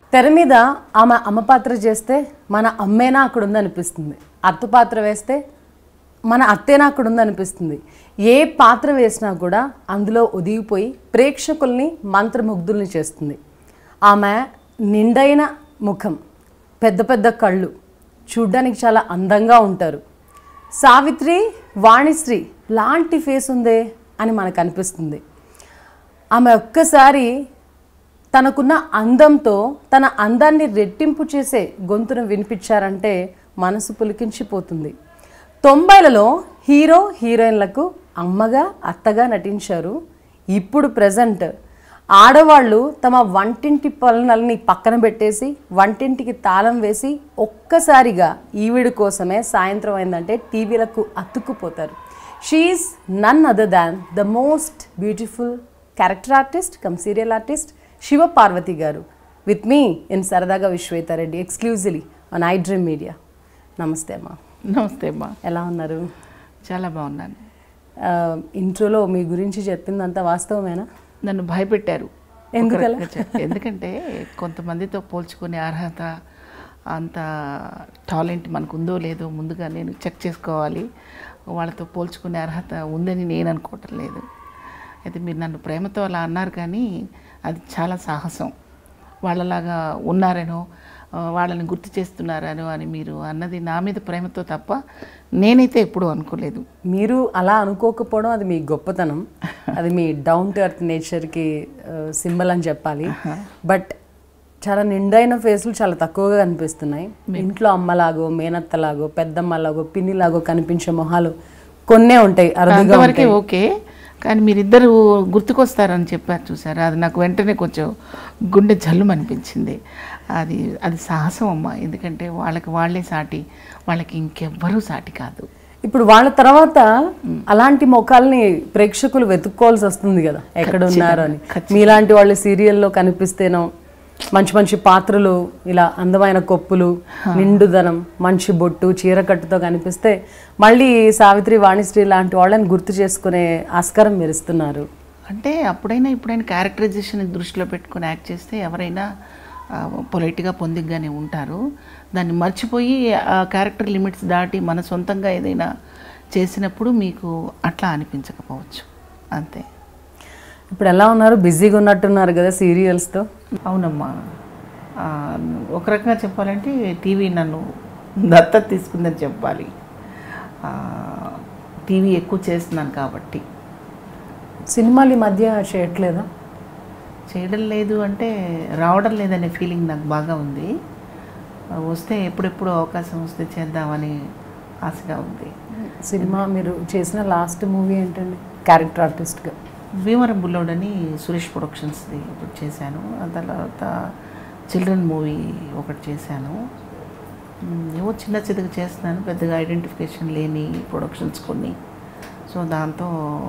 తెర మీద ఆమె అమ్మ పాత్ర చేస్తే మన అమ్మేనా అక్కడ ఉందనిపిస్తుంది అత్త పాత్ర వేస్తే మన అత్తేనా అక్కడ ఉందనిపిస్తుంది ఏ పాత్ర వేసినా కూడా అందులో ఒదిగిపోయి ప్రేక్షకుల్ని మంత్రముగ్ధుల్ని చేస్తుంది ఆమె నిండైన ముఖం పెద్ద పెద్ద కళ్ళు చూడ్డానికి చాలా అందంగా ఉంటారు సావిత్రి వాణిశ్రీ లాంటి ఫేస్ ఉందే అని మనకు అనిపిస్తుంది ఆమె ఒక్కసారి తనకున్న అందంతో తన అందాన్ని రెట్టింపు చేసే గొంతును వినిపించారంటే మనసు పులికించిపోతుంది తొంభైలలో హీరో హీరోయిన్లకు అమ్మగా అత్తగా నటించారు ఇప్పుడు ప్రజెంట్ ఆడవాళ్ళు తమ వంటింటి పనులని పక్కన పెట్టేసి వంటింటికి తాళం వేసి ఒక్కసారిగా ఈవిడ కోసమే సాయంత్రం అయిందంటే టీవీలకు అతుక్కుపోతారు she's none other than the most beautiful character artist cum serial artist Shiva Parvathi గారు విత్ మీ ఇన్ సరదాగా Vishwetha Reddy exclusively on I dream media నమస్తే అమ్మా నమస్తే అమ్మా ఎలా ఉన్నారు చాలా బాగున్నాను ఆ, ఇంట్రోలో మీ గురించి చెప్పిందంతా వాస్తవమేనా నన్ను భయపెట్టారు ఎందుకలా? ఒక రకంగా చెప్- ఎందుకంటే కొంతమందితో పోల్చుకునే అర్హత అంత టాలెంట్ మనకు ఉందో లేదో ముందుగా నేను చెక్ చేసుకోవాలి వాళ్ళతో పోల్చుకునే అర్హత ఉందని నేను అనుకోవటం లేదు అయితే మీరు నన్ను ప్రేమతో అలా అన్నారు కానీ అది చాలా సాహసం వాళ్ళలాగా ఉన్నారనో ఆ, వాళ్ళని గుర్తు చేస్తున్నారనో అని మీరు అన్నది నా మీద ప్రేమతో తప్ప నేనైతే ఎప్పుడూ అనుకోలేదు మీరు అలా అనుకోకపోవడం అది మీ గొప్పతనం అది మీ డౌన్ టు ఎర్త్ నేచర్కి సింబల్ అని చెప్పాలి బట్ చాలా నిండైన ఫేస్లు చాలా తక్కువగా కనిపిస్తున్నాయి ఇంట్లో అమ్మలాగో మేనత్తలాగో పెద్దమ్మలాగో పిన్నిలాగో కనిపించే మొహాలు కొన్నే ఉంటాయి అరుదుగా అంతవరకే ఓకే కానీ మీరిద్దరు గుర్తుకొస్తారని చెప్పారు చూసారా అది నాకు వెంటనే కొంచెం గుండె జల్లుం అనిపించింది అది అది సాహసం అమ్మ ఎందుకంటే వాళ్ళకి వాళ్ళే సాటి వాళ్ళకి ఇంకెవ్వరూ సాటి కాదు ఇప్పుడు వాళ్ళ తర్వాత అలాంటి ముఖాలని ప్రేక్షకులు వెతుక్కోవాల్సి వస్తుంది కదా ఎక్కడ ఉన్నారు అని మీలాంటి వాళ్ళు సీరియల్లో కనిపిస్తేనో మంచి మంచి పాత్రలు ఇలా అందమైన కొప్పులు నిండుదనం మంచి బొట్టు చీరకట్టుతో కనిపిస్తే మళ్ళీ సావిత్రి వాణిశ్రీ లాంటి వాళ్ళని గుర్తు చేసుకునే ఆస్కారం మీరు ఇస్తున్నారు అంటే అప్పుడైనా ఇప్పుడైనా క్యారెక్టరైజేషన్ దృష్టిలో పెట్టుకొని యాక్ట్ చేస్తే ఎవరైనా పొలైట్గా పొందిగ్గానే ఉంటారు దాన్ని మర్చిపోయి ఆ క్యారెక్టర్ లిమిట్స్ దాటి మన సొంతంగా ఏదైనా చేసినప్పుడు మీకు అట్లా అనిపించకపోవచ్చు అంతే ఇప్పుడు ఎలా ఉన్నారు బిజీగా ఉన్నట్టున్నారు కదా సీరియల్స్తో అవునమ్మా ఆ, ఒక రకంగా చెప్పాలంటే టీవీ నన్ను దత్తత తీసుకుందని చెప్పాలి ఆ, టీవీ ఎక్కువ చేస్తున్నాను కాబట్టి సినిమాలు ఈ మధ్య చేయట్లేదా చేయడం లేదు అంటే రావడం లేదనే ఫీలింగ్ నాకు బాగా ఉంది ఆ, వస్తే ఎప్పుడెప్పుడు అవకాశం వస్తే చేద్దామని ఆశగా ఉంది సినిమా మీరు చేసిన లాస్ట్ మూవీ ఏంటండి క్యారెక్టర్ ఆర్టిస్ట్గా భీమరం బుల్లోడని సురేష్ ప్రొడక్షన్స్ది ఒకటి చేశాను ఆ తర్వాత చిల్డ్రన్ మూవీ ఒకటి చేశాను ఉమ్, ఏవో చిన్న చిన్నగా చేస్తున్నాను పెద్దగా ఐడెంటిఫికేషన్ లేని ప్రొడక్షన్స్ కొన్ని సో దాంతో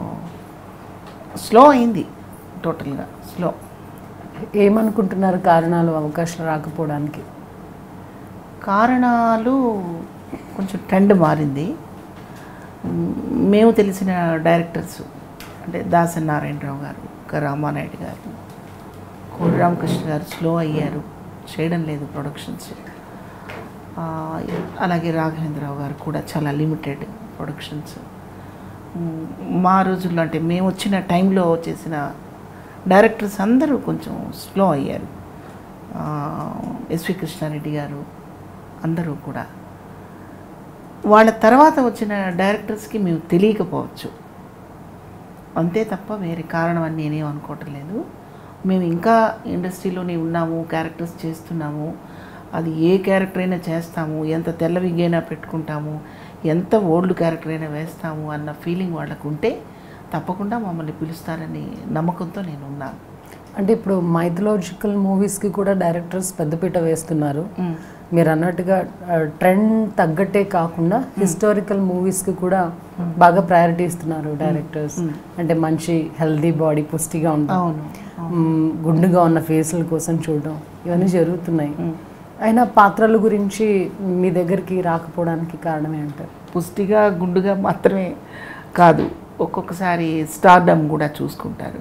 స్లో అయింది టోటల్గా స్లో ఏమనుకుంటున్నారు కారణాలు అవకాశం రాకపోవడానికి కారణాలు కొంచెం ట్రెండ్ మారింది మ్, మేము తెలిసిన డైరెక్టర్స్ అంటే దాసరి నారాయణరావు గారు క రామానాయుడు గారు కోడి రామకృష్ణ గారు స్లో అయ్యారు చేయడం లేదు ప్రొడక్షన్స్ ఆ, అలాగే రాఘవేంద్రరావు గారు కూడా చాలా లిమిటెడ్ ప్రొడక్షన్స్ మ్, మా రోజుల్లో అంటే మేము వచ్చిన టైంలో చేసిన డైరెక్టర్స్ అందరూ కొంచెం స్లో అయ్యారు ఆ, ఎస్వి కృష్ణారెడ్డి గారు అందరూ కూడా వాళ్ళ తర్వాత వచ్చిన డైరెక్టర్స్కి మేము తెలియకపోవచ్చు అంతే తప్ప వేరే కారణం అని నేనేం అనుకోవటం లేదు మేము ఇంకా ఇండస్ట్రీలోనే ఉన్నాము క్యారెక్టర్స్ చేస్తున్నాము అది ఏ క్యారెక్టర్ అయినా చేస్తాము ఎంత తెల్ల విగ్గైనా పెట్టుకుంటాము ఎంత ఓల్డ్ క్యారెక్టర్ అయినా వేస్తాము అన్న ఫీలింగ్ వాళ్ళకు ఉంటే తప్పకుండా మమ్మల్ని పిలుస్తారని నమ్మకంతో నేను ఉన్నాను అంటే ఇప్పుడు మైథలాజికల్ మూవీస్కి కూడా డైరెక్టర్స్ పెద్దపీట వేస్తున్నారు మీరు అన్నట్టుగా ట్రెండ్ తగ్గట్టే కాకుండా హిస్టారికల్ మూవీస్కి కూడా బాగా ప్రయారిటీ ఇస్తున్నారు డైరెక్టర్స్ అంటే మంచి హెల్దీ బాడీ పుష్టిగా ఉంటాం అవును మ్మ్, గుండుగా ఉన్న ఫేసుల కోసం చూడడం ఇవన్నీ జరుగుతున్నాయి అయినా పాత్రల గురించి మీ దగ్గరికి రాకపోవడానికి కారణం ఏంటారు పుష్టిగా గుండుగా మాత్రమే కాదు ఒక్కొక్కసారి స్టార్డమ్ కూడా చూసుకుంటారు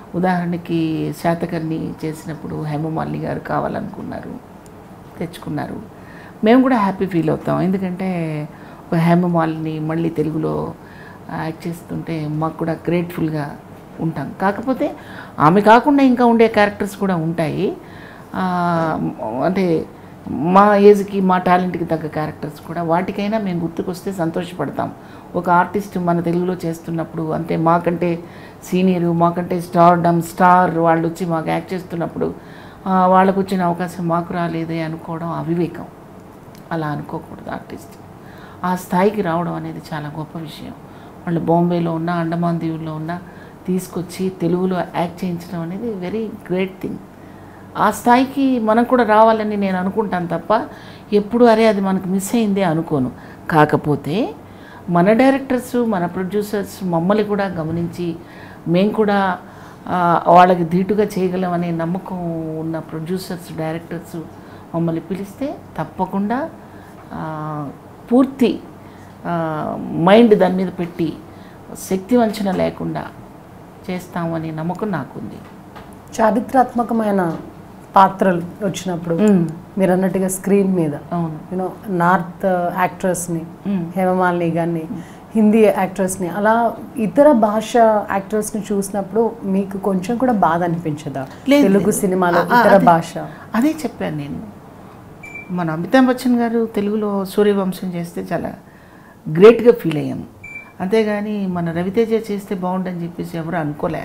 ఉదాహరణకి శాతకర్ణి చేసినప్పుడు హేమమాలిని గారు కావాలనుకున్నారు తెచ్చుకున్నారు మేము కూడా హ్యాపీ ఫీల్ అవుతాం ఎందుకంటే ఒక హేమమాలిని మళ్ళీ తెలుగులో యాక్ట్ చేస్తుంటే మాకు కూడా గ్రేట్ఫుల్గా ఉంటాం కాకపోతే ఆమె కాకుండా ఇంకా ఉండే క్యారెక్టర్స్ కూడా ఉంటాయి ఆ, అంటే మా ఏజ్కి మా టాలెంట్కి తగ్గ క్యారెక్టర్స్ కూడా వాటికైనా మేము గుర్తుకొస్తే సంతోషపడతాం ఒక ఆర్టిస్ట్ మన తెలుగులో చేస్తున్నప్పుడు అంటే మాకంటే సీనియర్ మాకంటే స్టార్ డమ్ స్టార్ వాళ్ళు వచ్చి మాకు యాక్ట్ చేస్తున్నప్పుడు ఆ, వాళ్ళకు వచ్చిన అవకాశం మాకు రాలేదే అనుకోవడం అవివేకం అలా అనుకోకూడదు ఆర్టిస్ట్ ఆ స్థాయికి రావడం అనేది చాలా గొప్ప విషయం వాళ్ళు బాంబేలో ఉన్న అండమాన్ దీవుల్లో ఉన్న తీసుకొచ్చి తెలుగులో యాక్ట్ చేయించడం అనేది వెరీ గ్రేట్ థింగ్ ఆ స్థాయికి మనం కూడా రావాలని నేను అనుకుంటాను తప్ప ఎప్పుడు అరే అది మనకు మిస్ అయిందే అనుకోను కాకపోతే మన డైరెక్టర్స్ మన ప్రొడ్యూసర్స్ మమ్మల్ని కూడా గమనించి మేము కూడా ఆ, వాళ్ళకి ధీటుగా చేయగలమనే నమ్మకం ఉన్న ప్రొడ్యూసర్స్ డైరెక్టర్స్ మమ్మల్ని పిలిస్తే తప్పకుండా ఆ, పూర్తి ఆ, మైండ్ దాని మీద పెట్టి శక్తి వంచన లేకుండా చేస్తామనే నమ్మకం నాకుంది చారిత్రాత్మకమైన పాత్రలు వచ్చినప్పుడు మీరు అన్నట్టుగా స్క్రీన్ మీద అవును యూనో నార్త్ యాక్ట్రెస్ని మ్మ్. హేమమాలిని కానీ హిందీ యాక్ట్రెస్ని అలా ఇతర భాష యాక్టర్స్ని చూసినప్పుడు మీకు కొంచెం కూడా బాధ అనిపించదా లేదు, తెలుగు లేదు. సినిమాలో ఆ, ఆ, ఇతర అదే. భాష అదే చెప్పాను నేను మన అమితాబ్ బచ్చన్ గారు తెలుగులో సూర్యవంశం చేస్తే చాలా గ్రేట్గా ఫీల్ అయ్యాము అంతేగాని మన రవితేజ చేస్తే బాగుండని చెప్పేసి ఎవరు అనుకోలే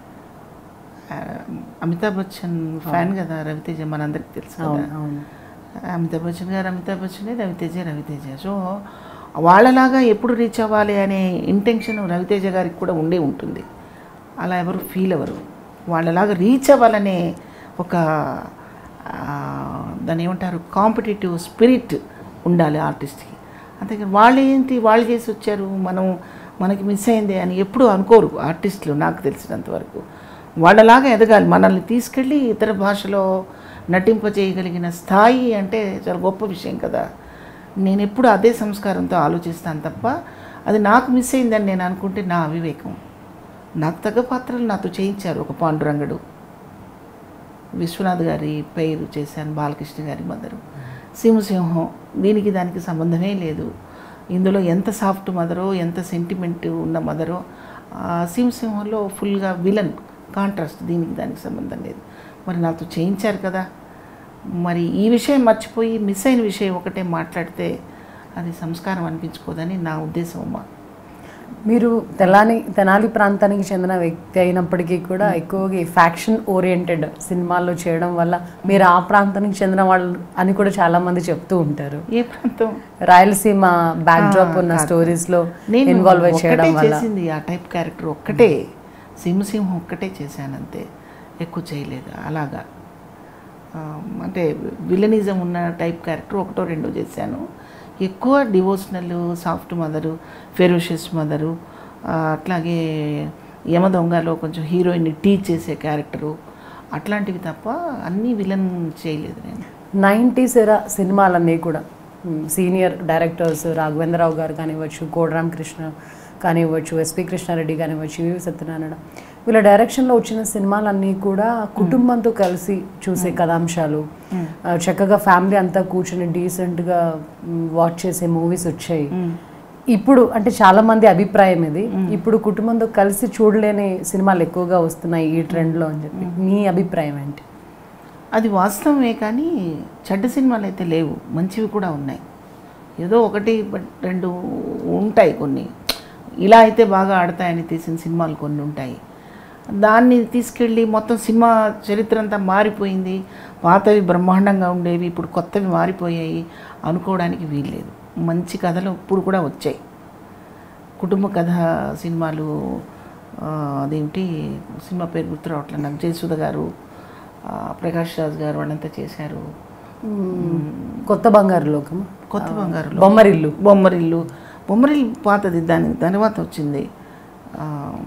ఆ, అమితాబ్ బచ్చన్ ఫ్యాన్ కదా రవితేజ మనందరికి తెలుసు కదా అవును అవును అమితాబ్ బచ్చన్ గారు అమితాబ్ బచ్చనే రవితేజ రవితేజ సో వాళ్ళలాగా ఎప్పుడు రీచ్ అవ్వాలి అనే ఇంటెన్షన్ రవితేజ గారికి కూడా ఉండే ఉంటుంది అలా ఎవరు ఫీల్ అవ్వరు వాళ్ళలాగా రీచ్ అవ్వాలనే ఒక ఆ, దాన్ని ఏమంటారు కాంపిటేటివ్ స్పిరిట్ ఉండాలి ఆర్టిస్ట్కి అంతేకాని వాళ్ళు ఏంటి వాళ్ళు చేసి వచ్చారు మనం మనకి మిస్ అయింది అని ఎప్పుడు అనుకోరు ఆర్టిస్టులు నాకు తెలిసినంతవరకు వాళ్ళలాగా ఎదగాలి మనల్ని తీసుకెళ్ళి ఇతర భాషలో నటింపజేయగలిగిన స్థాయి అంటే చాలా గొప్ప విషయం కదా నేను ఎప్పుడు అదే సంస్కారంతో ఆలోచిస్తాను తప్ప అది నాకు మిస్ అయిందని నేను అనుకుంటే నా అవివేకం నాకు తగ్గ పాత్రలు నాతో చేయించారు ఒక పాండురంగడు విశ్వనాథ్ గారి పేరు చేశాను బాలకృష్ణ గారి మదరు సింహసింహం దీనికి దానికి సంబంధమే లేదు ఇందులో ఎంత సాఫ్ట్ మదరో ఎంత సెంటిమెంట్ ఉన్న మదరో ఆ సింహసింహంలో ఫుల్గా విలన్ కాంట్రాస్ట్ దీనికి దానికి సంబంధం లేదు మరి నాతో చేయించారు కదా మరి ఈ విషయం మర్చిపోయి మిస్ అయిన విషయం ఒకటే మాట్లాడితే అది సంస్కారం అనిపించుకోదని నా ఉద్దేశం అమ్మా మీరు తెలాని తెనాలి ప్రాంతానికి చెందిన వ్యక్తి అయినప్పటికీ కూడా ఎక్కువగా ఈ ఫ్యాక్షన్ ఓరియంటెడ్ సినిమాల్లో చేయడం వల్ల మీరు ఆ ప్రాంతానికి చెందిన వాళ్ళు అని కూడా చాలా మంది చెప్తూ ఉంటారు ఏ ప్రాంతం రాయలసీమ బ్యాక్ డ్రాప్ ఉన్న కాదు. స్టోరీస్ లో నేను ఇన్వాల్వ్ ఒక్కటే చేయడం వల్ల చేసింది ఆ టైప్ క్యారెక్టర్ ఒక్కటే సింహసింహం ఒక్కటే చేశాను అంతే ఎక్కువ చేయలేదు అలాగా ఆ, అంటే విలనిజం ఉన్న టైప్ క్యారెక్టర్ ఒకటో రెండో చేశాను ఎక్కువ devotional soft mother ferocious mother అట్లాగే యమ దొంగలో కొంచెం హీరోయిన్ని టీచ్ చేసే క్యారెక్టరు అట్లాంటివి తప్ప అన్నీ విలన్ చేయలేదు నేను నైంటీస్ ఎరా సినిమాలన్నీ కూడా మ్, సీనియర్ డైరెక్టర్స్ రాఘవేంద్రరావు గారు కానివ్వచ్చు కోడరామ్ కృష్ణ కానివ్వచ్చు ఎస్పి కృష్ణారెడ్డి కానివ్వచ్చు వివి సత్యనారాయణ వీళ్ళ డైరెక్షన్లో వచ్చిన సినిమాలన్నీ కూడా కుటుంబంతో కలిసి చూసే కథాంశాలు ఆ, చక్కగా ఫ్యామిలీ అంతా కూర్చొని డీసెంట్గా వాచ్ చేసే మూవీస్ వచ్చాయి ఇప్పుడు అంటే చాలా మంది అభిప్రాయం ఇది ఇప్పుడు కుటుంబంతో కలిసి చూడలేని సినిమాలు ఎక్కువగా వస్తున్నాయి ఈ ట్రెండ్లో అని చెప్పి మీ అభిప్రాయం ఏంటి అది వాస్తవమే కానీ చెడ్డ సినిమాలు అయితే లేవు మంచివి కూడా ఉన్నాయి ఏదో ఒకటి బట్ రెండు ఉంటాయి కొన్ని ఇలా అయితే బాగా ఆడతాయని తీసిన సినిమాలు కొన్ని ఉంటాయి దాన్ని తీసుకెళ్ళి మొత్తం సినిమా చరిత్ర అంతా మారిపోయింది పాతవి బ్రహ్మాండంగా ఉండేవి ఇప్పుడు కొత్తవి మారిపోయాయి అనుకోవడానికి వీల్లేదు మంచి కథలు ఇప్పుడు కూడా వచ్చాయి కుటుంబ కథ సినిమాలు ఆ, అదేమిటి సినిమా పేరు గుర్తు రావట్లేదు నాకు జయసుధ గారు ఆ, ప్రకాష్ రాజ్ గారు వాళ్ళంతా చేశారు కొత్త బంగారు లోకం కొత్త బంగారు బొమ్మరిల్లు బొమ్మరిల్లు బొమ్మరిల్లు పాతది దాని తర్వాత వచ్చింది ఆ,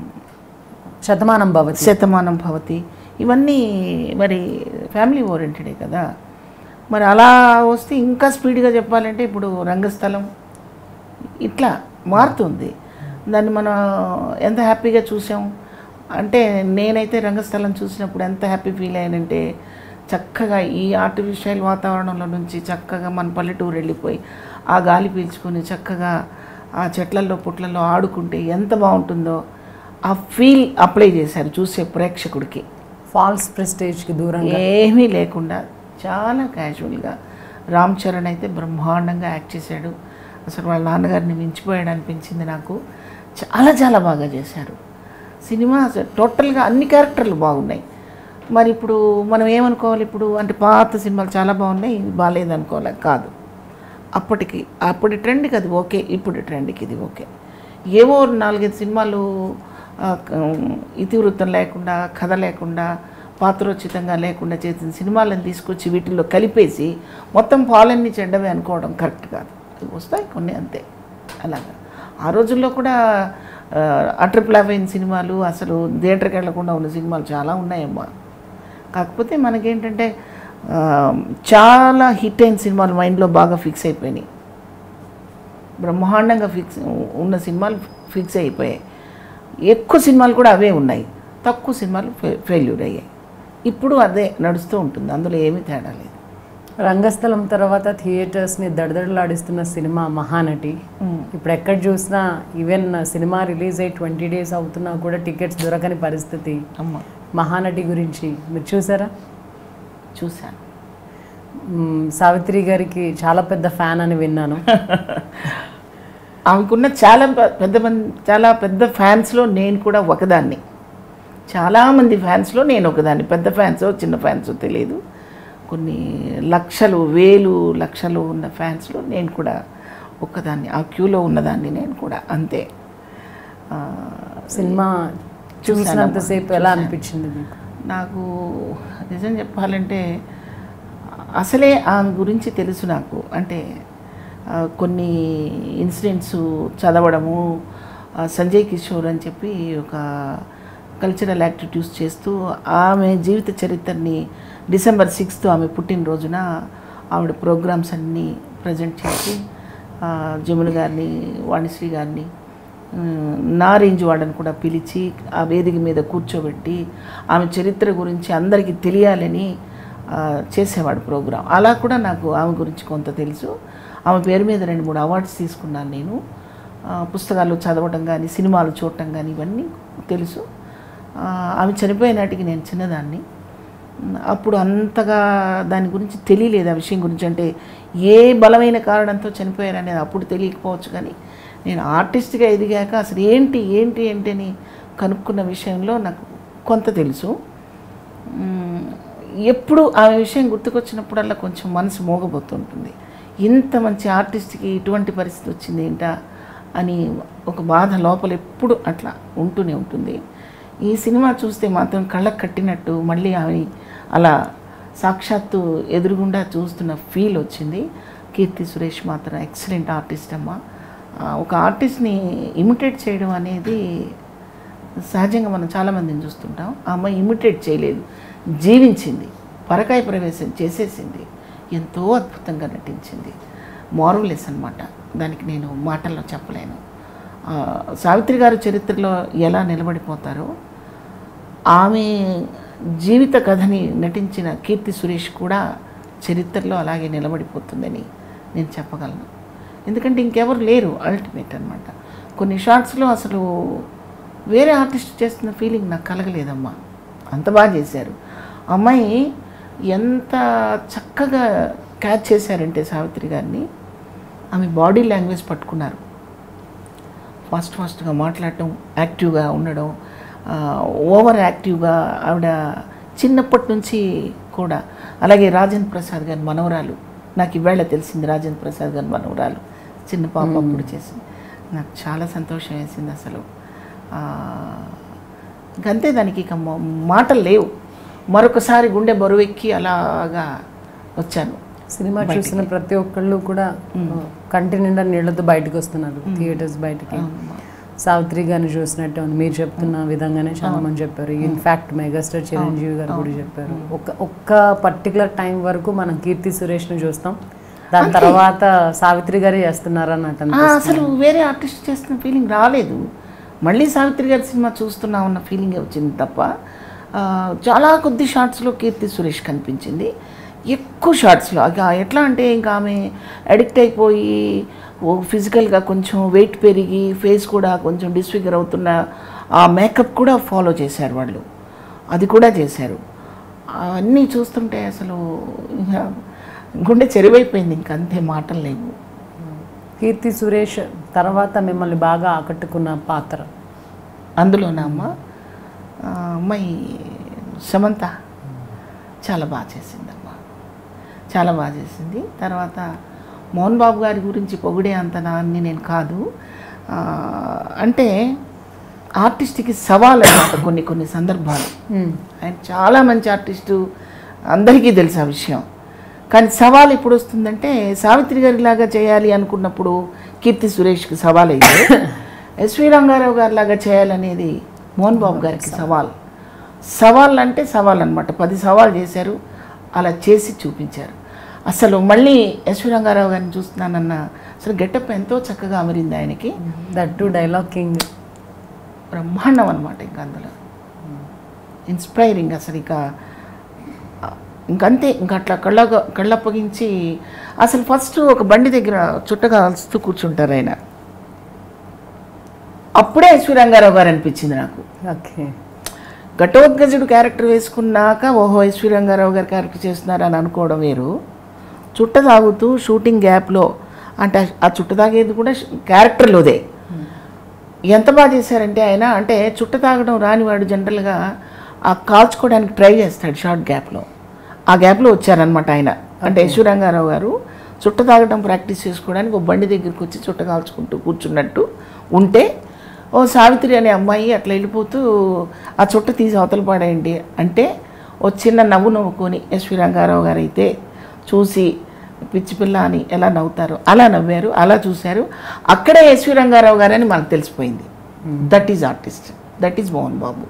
శతమానం భవతి శతమానం భవతి ఇవన్నీ మరి ఫ్యామిలీ ఓరియంటెడే కదా మరి అలా వస్తే ఇంకా స్పీడ్గా చెప్పాలంటే ఇప్పుడు రంగస్థలం ఇట్లా మారుతుంది దాన్ని మనం ఎంత హ్యాపీగా చూసాం అంటే నేనైతే రంగస్థలం చూసినప్పుడు ఎంత హ్యాపీ ఫీల్ అయ్యానంటే చక్కగా ఈ ఆర్టిఫిషియల్ వాతావరణంలో నుంచి చక్కగా మన పల్లెటూరు వెళ్ళిపోయి ఆ గాలి పీల్చుకొని చక్కగా ఆ చెట్లల్లో పుట్లలో ఆడుకుంటే ఎంత బాగుంటుందో ఆ ఫీల్ అప్లై చేశారు చూసే ప్రేక్షకుడికి ఫాల్స్ ప్రెస్టేజ్కి దూరంగా ఏమీ లేకుండా చాలా క్యాజువల్గా రామ్ చరణ్ అయితే బ్రహ్మాండంగా యాక్ట్ చేశాడు అసలు వాళ్ళ నాన్నగారిని మించిపోయాడు అనిపించింది నాకు చాలా చాలా బాగా చేశారు సినిమా అసలు టోటల్గా అన్ని క్యారెక్టర్లు బాగున్నాయి మరి ఇప్పుడు మనం ఏమనుకోవాలి ఇప్పుడు అంటే పాత సినిమాలు చాలా బాగున్నాయి ఇది బాగాలేదు అనుకోవాలి కాదు అప్పటికి అప్పటి ట్రెండ్కి అది ఓకే ఇప్పుడు ట్రెండ్కి ఇది ఓకే ఏవో నాలుగైదు సినిమాలు ఆ, క- ఇతివృత్తం లేకుండా కథ లేకుండా పాత్రోచితంగా లేకుండా చేసిన సినిమాలను తీసుకొచ్చి వీటిల్లో కలిపేసి మొత్తం పాలన్నీ చెడ్డమే అనుకోవడం కరెక్ట్ కాదు అవి వస్తాయి కొన్ని అంతే అలాగా ఆ రోజుల్లో కూడా అట్రిప్లావైన సినిమాలు అసలు థియేటర్కి వెళ్లకుండా ఉన్న సినిమాలు చాలా ఉన్నాయమ్మా కాకపోతే మనకేంటంటే ఆ, చాలా హిట్ అయిన సినిమాలు మైండ్లో బాగా ఫిక్స్ అయిపోయినాయి బ్రహ్మాండంగా ఫిక్స్ ఉన్న సినిమాలు ఫిక్స్ అయిపోయాయి ఎక్కువ సినిమాలు కూడా అవే ఉన్నాయి తక్కువ సినిమాలు ఫె ఫెయిల్యూర్ అయ్యాయి ఇప్పుడు అదే నడుస్తూ ఉంటుంది అందులో ఏమీ తేడా లేదు రంగస్థలం తర్వాత థియేటర్స్ని దడదడలాడిస్తున్న సినిమా మహానటి ఇప్పుడు ఎక్కడ చూసినా ఈవెన్ సినిమా రిలీజ్ అయ్యి ట్వంటీ డేస్ అవుతున్నా కూడా టికెట్స్ దొరకని పరిస్థితి అమ్మ మహానటి గురించి మీరు చూసారా చూశాను మ్మ్, సావిత్రి గారికి చాలా పెద్ద ఫ్యాన్ అని విన్నాను ఆమెకున్న చాలా పె- పెద్ద మంది చాలా పెద్ద ఫ్యాన్స్లో నేను కూడా ఒకదాన్ని చాలామంది ఫ్యాన్స్లో నేను ఒకదాన్ని పెద్ద ఫ్యాన్సో చిన్న ఫ్యాన్సో తెలియదు కొన్ని లక్షలు వేలు లక్షలు ఉన్న ఫ్యాన్స్లో నేను కూడా ఒక్కదాన్ని ఆ క్యూలో ఉన్నదాన్ని నేను కూడా అంతే ఆ, సినిమా చూశానమ్మా, చూసినంతసేపు ఎలా అనిపించింది మీకు నాకు నిజం చెప్పాలంటే అసలే ఆమె గురించి తెలుసు నాకు అంటే ఆ, కొన్ని ఇన్సిడెంట్స్ చదవడము ఆ, సంజయ్ కిషోర్ అని చెప్పి ఒక కల్చరల్ యాక్టివిటీస్ చేస్తూ ఆమె జీవిత చరిత్రని డిసెంబర్ సిక్స్త్ ఆమె పుట్టినరోజున ఆవిడ ప్రోగ్రామ్స్ అన్నీ ప్రజెంట్ చేసి ఆ, జమున గారిని వాణిశ్రీ గారిని ఉమ్, నా రేంజ్ వాళ్ళని కూడా పిలిచి ఆ వేదిక మీద కూర్చోబెట్టి ఆమె చరిత్ర గురించి అందరికీ తెలియాలని ఆ, చేసేవాడు ప్రోగ్రాం అలా కూడా నాకు ఆమె గురించి కొంత తెలుసు ఆమె పేరు మీద రెండు మూడు అవార్డ్స్ తీసుకున్నాను నేను ఆ, పుస్తకాలు చదవడం కానీ సినిమాలు చూడటం కానీ ఇవన్నీ తెలుసు ఆ, ఆమె చనిపోయే నాటికి నేను చిన్నదాన్ని ఉమ్, అప్పుడు అంతగా దాని గురించి తెలియలేదు ఆ విషయం గురించి అంటే ఏ బలమైన కారణంతో చనిపోయారనేది అప్పుడు తెలియకపోవచ్చు కానీ నేను ఆర్టిస్ట్గా ఎదిగాక అసలు ఏంటి ఏంటి ఏంటి అని కనుక్కున్న విషయంలో నాకు కొంత తెలుసు ఉమ్, ఎప్పుడు ఆ విషయం గుర్తుకొచ్చినప్పుడల్లా కొంచెం మనసు మోగబోతుంటుంది ఇంత మంచి ఆర్టిస్ట్కి ఇటువంటి పరిస్థితి వచ్చింది ఏంటా అని ఒక బాధ లోపల ఎప్పుడు అట్లా ఉంటూనే ఉంటుంది ఈ సినిమా చూస్తే మాత్రం కళ్ళకు కట్టినట్టు మళ్ళీ ఆమె అలా సాక్షాత్తు ఎదురుగుండా చూస్తున్న ఫీల్ వచ్చింది కీర్తి సురేష్ మాత్రం ఎక్సలెంట్ ఆర్టిస్ట్ అమ్మ ఆ, ఒక ఆర్టిస్ట్ని ఇమిటేట్ చేయడం అనేది సహజంగా మనం చాలామందిని చూస్తుంటాం ఆ అమ్మాయి ఇమిటేట్ చేయలేదు జీవించింది పరకాయ ప్రవేశం చేసేసింది ఎంతో అద్భుతంగా నటించింది మారవలెస్ అనమాట దానికి నేను మాటల్లో చెప్పలేను ఆ, సావిత్రి గారి చరిత్రలో ఎలా నిలబడిపోతారో ఆమె జీవిత కథని నటించిన కీర్తి సురేష్ కూడా చరిత్రలో అలాగే నిలబడిపోతుందని నేను చెప్పగలను ఎందుకంటే ఇంకెవరు లేరు అల్టిమేట్ అనమాట కొన్ని షార్ట్స్లో అసలు వేరే ఆర్టిస్ట్ చేస్తున్న ఫీలింగ్ నాకు కలగలేదమ్మా అంత బాగా చేశారు అమ్మాయి ఎంత చక్కగా క్యాచ్ చేశారంటే సావిత్రి గారిని ఆమె బాడీ లాంగ్వేజ్ పట్టుకున్నారు ఫాస్ట్ ఫాస్ట్గా మాట్లాడటం యాక్టివ్గా ఉండడం ఆ, ఓవర్ యాక్టివ్గా ఆవిడ చిన్నప్పటి నుంచి కూడా అలాగే రాజేంద్ర ప్రసాద్ గారి మనవరాలు నాకు ఇవాళ తెలిసింది రాజేంద్ర ప్రసాద్ గారి మనవరాలు చిన్న పాప అప్పుడు చేసింది నాకు చాలా సంతోషం వేసింది అసలు ఆ, ఇంకంతే దానికి ఇక మా- మాటలు లేవు మరొకసారి గుండె బరువెక్కి అలాగా వచ్చాను సినిమా చూసిన ప్రతి ఒక్కళ్ళు కూడా కంటి నిండా నీళ్లతో బయటకు వస్తున్నారు థియేటర్స్ బయటకి సావిత్రి గారిని చూసినట్టే ఉంది మీరు చెప్తున్న విధంగానే చాలా మంది చెప్పారు ఇన్ఫాక్ట్ మెగాస్టార్ చిరంజీవి గారు కూడా చెప్పారు ఒక్క ఒక్క పర్టికులర్ టైం వరకు మనం కీర్తి సురేష్ని చూస్తాం దాని తర్వాత సావిత్రి గారే చేస్తున్నారు అన్నట్టు ఆ, అసలు వేరే ఆర్టిస్ట్ చేస్తున్న ఫీలింగ్ రాలేదు మళ్ళీ సావిత్రి గారి సినిమా చూస్తున్నా ఉన్న ఫీలింగే వచ్చింది తప్ప ఆ, చాలా కొద్ది షార్ట్స్లో కీర్తి సురేష్ కనిపించింది ఎక్కువ షార్ట్స్లో ఇక ఎట్లా అంటే ఇంకా ఆమె అడిక్ట్ అయిపోయి ఓ ఫిజికల్గా కొంచెం వెయిట్ పెరిగి ఫేస్ కూడా కొంచెం డిస్ఫిగర్ అవుతున్న ఆ మేకప్ కూడా ఫాలో చేశారు వాళ్ళు అది కూడా చేశారు అన్నీ చూస్తుంటే అసలు ఇంకా గుండె చెరువైపోయింది ఇంక అంతే మాటలు లేవు కీర్తి సురేష్ తర్వాత మిమ్మల్ని బాగా ఆకట్టుకున్న పాత్ర అందులోనా అమ్మ ఆ, అమ్మాయి సమంత చాలా బాగా చేసిందమ్మా చాలా బాగా చేసింది తర్వాత మోహన్ బాబు గారి గురించి పొగిడే అంత నాన్ని నేను కాదు ఆ, అంటే ఆర్టిస్ట్కి సవాల్ అన్నమాట కొన్ని కొన్ని సందర్భాలు ఆయన చాలా మంచి ఆర్టిస్టు అందరికీ తెలుసు ఆ విషయం కానీ సవాల్ ఎప్పుడు వస్తుందంటే సావిత్రి గారి లాగా చేయాలి అనుకున్నప్పుడు కీర్తి సురేష్కి సవాల్ అయితే ఎస్వి రంగారావు గారి లాగా చేయాలనేది మోహన్ బాబు గారికి సవాల్ సవాల్ అంటే సవాల్ అనమాట పది సవాల్ చేశారు అలా చేసి చూపించారు అసలు మళ్ళీ ఎస్వి రంగారావు గారిని చూస్తున్నానన్న అసలు గెటప్ ఎంతో చక్కగా అమరింది ఆయనకి దట్ టు డైలాగ్ కింగ్ బ్రహ్మాండం అనమాట ఇంకా అందులో ఇన్స్పైరింగ్ అసలు ఇక ఇంకంతే ఇంకా అట్లా కళ్ళ కళ్ళప్పగించి అసలు ఫస్ట్ ఒక బండి దగ్గర చుట్టగా అలుస్తూ కూర్చుంటారు ఆయన అప్పుడే ఎస్వి రంగారావు గారు అనిపించింది నాకు ఓకే ఘటోద్గజుడు క్యారెక్టర్ వేసుకున్నాక ఓహో ఎస్వి రంగారావు గారు క్యారెక్టర్ చేస్తున్నారు అని అనుకోవడం వేరు చుట్ట తాగుతూ షూటింగ్ గ్యాప్లో అంటే ఆ చుట్ట తాగేది కూడా క్యారెక్టర్లోదే ఎంత బాగా చేశారంటే ఆయన అంటే చుట్ట తాగడం రానివాడు జనరల్గా ఆ కాల్చుకోవడానికి ట్రై చేస్తాడు షార్ట్ గ్యాప్లో ఆ గ్యాప్లో వచ్చారనమాట ఆయన అంటే యశ్వ రంగారావు గారు చుట్ట తాగడం ప్రాక్టీస్ చేసుకోవడానికి ఒక బండి దగ్గరికి వచ్చి చుట్ట కాల్చుకుంటూ కూర్చున్నట్టు ఉంటే ఓ సావిత్రి అనే అమ్మాయి అట్లా వెళ్ళిపోతూ ఆ చుట్ట తీసి అవతల పాడేయండి అంటే ఓ చిన్న నవ్వు నవ్వుకొని ఎస్వి రంగారావు గారు అయితే చూసి పిచ్చి పిల్ల అని ఎలా నవ్వుతారు అలా నవ్వారు అలా చూశారు అక్కడే ఎస్వి రంగారావు గారు అని మనకు తెలిసిపోయింది that is artist that is Mohan Babu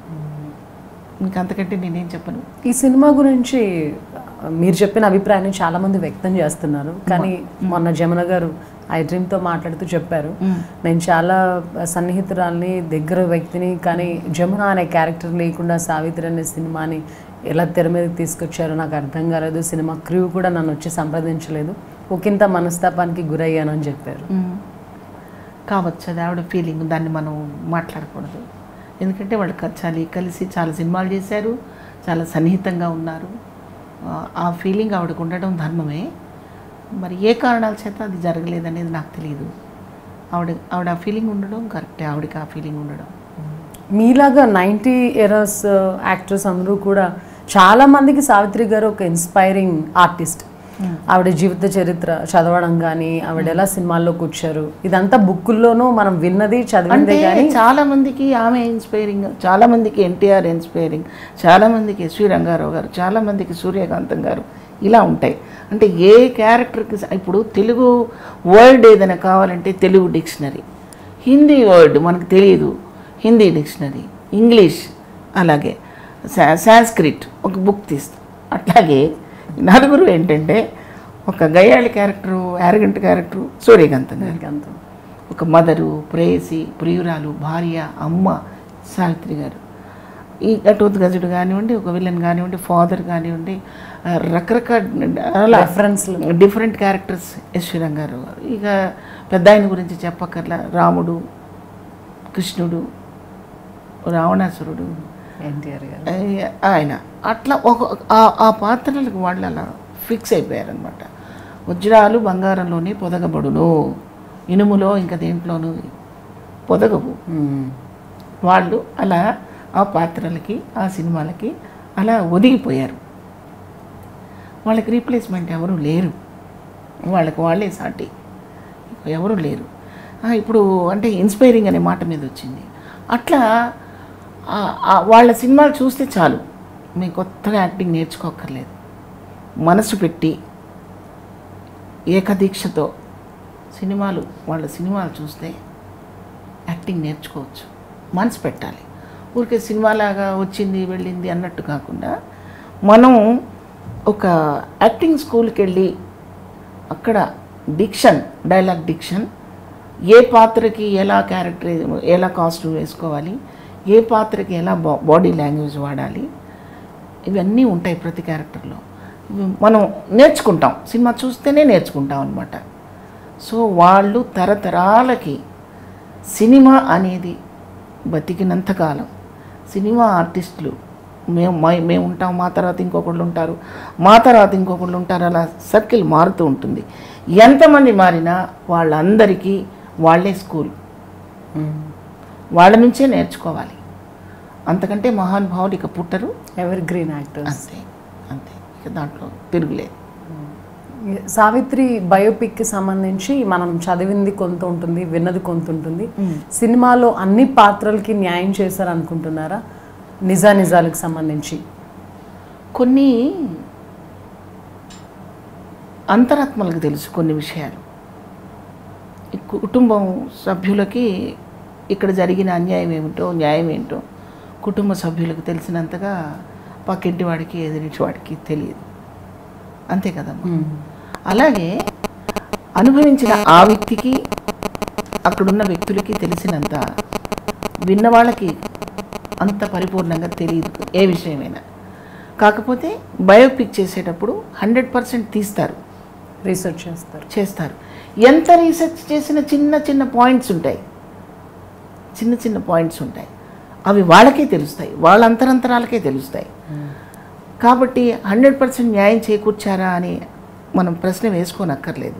ఇంకంతకంటే నేనేం చెప్పను ఈ సినిమా గురించి ఆ, మీరు చెప్పిన అభిప్రాయాన్ని చాలా మంది వ్యక్తం చేస్తున్నారు కానీ మొన్న జమున గారు ఐ డ్రీమ్తో మాట్లాడుతూ చెప్పారు నేను చాలా సన్నిహితురాల్ని దగ్గర వ్యక్తిని కానీ జమున అనే క్యారెక్టర్ లేకుండా సావిత్రి అనే సినిమాని ఎలా తెర మీదకి తీసుకొచ్చారో నాకు అర్థం కాలేదు సినిమా క్రూ కూడా నన్ను వచ్చి సంప్రదించలేదు ఒకంత మనస్తాపానికి గురయ్యాను అని చెప్పారు కావచ్చు అది ఆవిడ ఫీలింగ్ దాన్ని మనం మాట్లాడకూడదు ఎందుకంటే వాళ్ళు కచ్చాలి కలిసి చాలా సినిమాలు చేశారు చాలా సన్నిహితంగా ఉన్నారు ఆ- ఆ ఫీలింగ్ ఆవిడకు ఉండడం ధర్మమే మరి ఏ కారణాల చేత అది జరగలేదనేది నాకు తెలియదు ఆవిడ ఆవిడ ఆ ఫీలింగ్ ఉండడం కరెక్టే ఆవిడకి ఆ ఫీలింగ్ ఉండడం మీలాగా నైంటీ ఎరస్ యాక్టర్స్ అందరూ కూడా చాలా మందికి సావిత్రి గారు ఒక ఇన్స్పైరింగ్ ఆర్టిస్ట్ ఆవిడ జీవిత చరిత్ర చదవడం కానీ ఆవిడ ఎలా సినిమాల్లోకి వచ్చారు ఇదంతా బుక్కుల్లోనూ మనం విన్నది చదివిందే అంటే కానీ చాలా మందికి ఆమె ఇన్స్పైరింగ్ చాలా మందికి ఎన్టీఆర్ ఇన్స్పైరింగ్ చాలా మందికి ఎస్వి రంగారావు గారు చాలా మందికి సూర్యకాంతం గారు ఇలా ఉంటాయి అంటే ఏ క్యారెక్టర్కి స- ఇప్పుడు తెలుగు వర్డ్ ఏదైనా కావాలంటే తెలుగు డిక్షనరీ హిందీ వర్డ్ మనకు తెలియదు హిందీ డిక్షనరీ ఇంగ్లీష్ అలాగే సా- సాంస్క్రిట్ ఒక బుక్ తీస్తాం అట్లాగే ఈ నలుగురు ఏంటంటే ఒక గయ్యాళి క్యారెక్టరు యారగంట క్యారెక్టరు సూర్యకాంతం గారు అంత ఒక మదరు ప్రేయసి ప్రియురాలు భార్య అమ్మ సావిత్రి గారు ఈ ఘటోద్గజుడు కానివ్వండి ఒక విలన్ కానివ్వండి ఫాదర్ కానివ్వండి ఆ, రకరకాల రెఫరెన్స్లు డిఫరెంట్ క్యారెక్టర్స్ ఎస్వి రంగారావు గారు ఇక పెద్ద ఆయన గురించి చెప్పక్కర్లా రాముడు కృష్ణుడు రావణాసురుడు ఎన్టీఆర్ గారు ఆ- ఆయన అట్లా ఒక ఆ- ఆ పాత్రలకు వాళ్ళు అలా ఫిక్స్ అయిపోయారనమాట వజ్రాలు బంగారంలోనే పొదగబడును ఇనుములో ఇంకా దేంట్లోనూ పొదగవు మ్మ్. వాళ్ళు అలా ఆ పాత్రలకి ఆ సినిమాలకి అలా ఒదిగిపోయారు వాళ్ళకి రీప్లేస్మెంట్ ఎవరు లేరు వాళ్ళకి వాళ్ళే సాటి ఎవరు లేరు ఆ, ఇప్పుడు అంటే ఇన్స్పైరింగ్ అనే మాట మీద వచ్చింది అట్లా ఆ- ఆ వాళ్ళ సినిమాలు చూస్తే చాలు మీకు కొత్తగా యాక్టింగ్ నేర్చుకోక్కర్లేదు మనసు పెట్టి ఏకదీక్షతో సినిమాలు వాళ్ళ సినిమాలు చూస్తే యాక్టింగ్ నేర్చుకోవచ్చు మనసు పెట్టాలి ఊరికే సినిమాలాగా వచ్చింది వెళ్ళింది అన్నట్టు కాకుండా మనం ఒక యాక్టింగ్ స్కూల్కి వెళ్ళి అక్కడ డిక్షన్ డైలాగ్ డిక్షన్ ఏ పాత్రకి ఎలా క్యారెక్టర్ ఎలా కాస్ట్యూమ్ వేసుకోవాలి ఏ పాత్రకి ఎలా బా బాడీ లాంగ్వేజ్ వాడాలి ఇవన్నీ ఉంటాయి ప్రతి క్యారెక్టర్లో ఇవి మనం నేర్చుకుంటాం సినిమా చూస్తేనే నేర్చుకుంటాం అనమాట సో వాళ్ళు తరతరాలకి సినిమా అనేది బతికినంతకాలం సినిమా ఆర్టిస్టులు మేము మా- మేము ఉంటాం మా తర్వాత ఇంకొకళ్ళు ఉంటారు మా తర్వాత ఇంకొకళ్ళు ఉంటారు అలా సర్కిల్ మారుతూ ఉంటుంది ఎంతమంది మారినా వాళ్ళందరికీ వాళ్ళే స్కూల్ వాళ్ళ నుంచే నేర్చుకోవాలి అంతకంటే మహానుభావులు ఇక పుట్టరు ఎవర్ గ్రీన్ యాక్టర్స్ అంతే అంతే ఇక దాంట్లో తిరుగులేదు సావిత్రి బయోపిక్ కి సంబంధించి మనం చదివింది కొంత ఉంటుంది విన్నది కొంత ఉంటుంది సినిమాలో అన్ని పాత్రలకి న్యాయం చేశారు అనుకుంటున్నారా నిజా నిజాలకు సంబంధించి కొన్ని అంతరాత్మలకు తెలుసు కొన్ని విషయాలు ఈ కుటుంబం సభ్యులకి ఇక్కడ జరిగిన అన్యాయం ఏమిటో న్యాయం ఏంటో కుటుంబ సభ్యులకు తెలిసినంతగా పక్కింటి వాడికి ఎదురింటి వాడికి తెలియదు అంతే కదమ్మా అలాగే అనుభవించిన ఆ వ్యక్తికి అక్కడున్న వ్యక్తులకి తెలిసినంత విన్న వాళ్ళకి అంత పరిపూర్ణంగా తెలియదు ఏ విషయమైనా కాకపోతే బయోపిక్ చేసేటప్పుడు హండ్రెడ్ పర్సెంట్ తీస్తారు రీసెర్చ్ చేస్తారు చేస్తారు ఎంత రీసెర్చ్ చేసిన చిన్న చిన్న పాయింట్స్ ఉంటాయి చిన్న చిన్న పాయింట్స్ ఉంటాయి అవి వాళ్ళకే తెలుస్తాయి వాళ్ళ అంతరంతరాలకే తెలుస్తాయి కాబట్టి హండ్రెడ్ పర్సెంట్ న్యాయం చేకూర్చారా అని మనం ప్రశ్న వేసుకోనక్కర్లేదు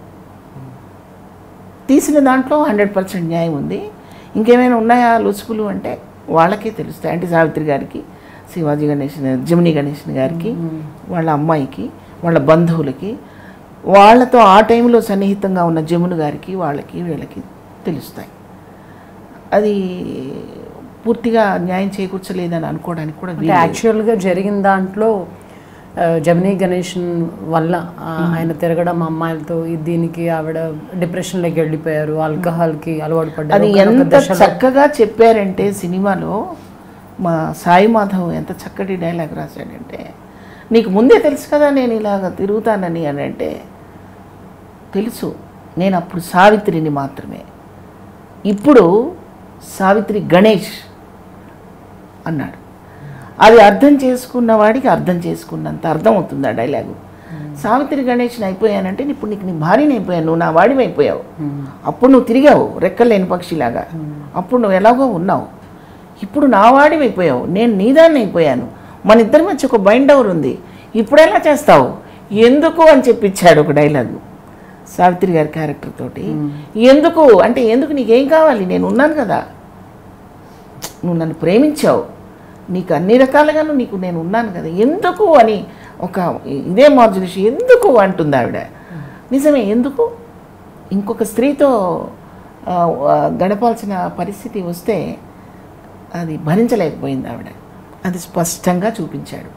తీసిన దాంట్లో హండ్రెడ్ పర్సెంట్ న్యాయం ఉంది ఇంకేమైనా ఉన్నాయా లొసుకులు అంటే వాళ్ళకే తెలుస్తాయి అంటే సావిత్రి గారికి శివాజీ గణేషన్ జమిని గణేషన్ గారికి వాళ్ళ అమ్మాయికి వాళ్ళ బంధువులకి వాళ్ళతో ఆ టైంలో సన్నిహితంగా ఉన్న జమును గారికి వాళ్ళకి వీళ్ళకి తెలుస్తాయి అది పూర్తిగా న్యాయం చేకూర్చలేదని అనుకోవడానికి కూడా అంటే వీలు లేదు. యాక్చువల్గా జరిగిన దాంట్లో ఆ, జమినీ గణేషన్ వల్ల ఆ, ఆయన తిరగడం అమ్మాయిలతో ఈ దీనికి ఆవిడ డిప్రెషన్లోకి వెళ్ళిపోయారు ఆల్కహాల్కి అలవాటు అది పడ్డారు ఒకనొక ఎంత దశలో చక్కగా చెప్పారంటే సినిమాలో మా సాయి మాధవ్ ఎంత చక్కటి డైలాగ్ రాశాడంటే నీకు ముందే తెలుసు కదా నేను ఇలాగ తిరుగుతానని అని అంటే తెలుసు నేను అప్పుడు సావిత్రిని మాత్రమే ఇప్పుడు సావిత్రి గణేష్ అన్నాడు అది అర్థం చేసుకున్న వాడికి అర్థం చేసుకున్నంత అర్థం అవుతుంది ఆ డైలాగు సావిత్రి గణేష్ని అయిపోయానంటే ఇప్పుడు నీకు నీ భార్యని అయిపోయాను నువ్వు నా వాడివి అయిపోయావు అప్పుడు నువ్వు తిరిగావు రెక్కలేని పక్షిలాగా అప్పుడు నువ్వు ఎలాగో ఉన్నావు ఇప్పుడు నా వాడివి అయిపోయావు నేను నీదాన్ని అయిపోయాను మన ఇద్దరి మధ్య ఒక బైండ్ అవర్ ఉంది ఇప్పుడు ఎలా చేస్తావు ఎందుకు అని చెప్పించాడు ఒక డైలాగు సావిత్రి గారి క్యారెక్టర్ తోటి ఎందుకు అంటే ఎందుకు నీకేం కావాలి నేను ఉన్నాను కదా నువ్వు నన్ను ప్రేమించావు నీకు అన్ని రకాలుగాను నీకు నేను ఉన్నాను కదా ఎందుకు అని ఒక ఇదే మార్జులేషన్ ఎందుకు అంటుంది ఆవిడ నిజమే ఎందుకు ఇంకొక స్త్రీతో ఆ, ఆ, గడపాల్సిన పరిస్థితి వస్తే అది భరించలేకపోయింది ఆవిడ అది స్పష్టంగా చూపించాడు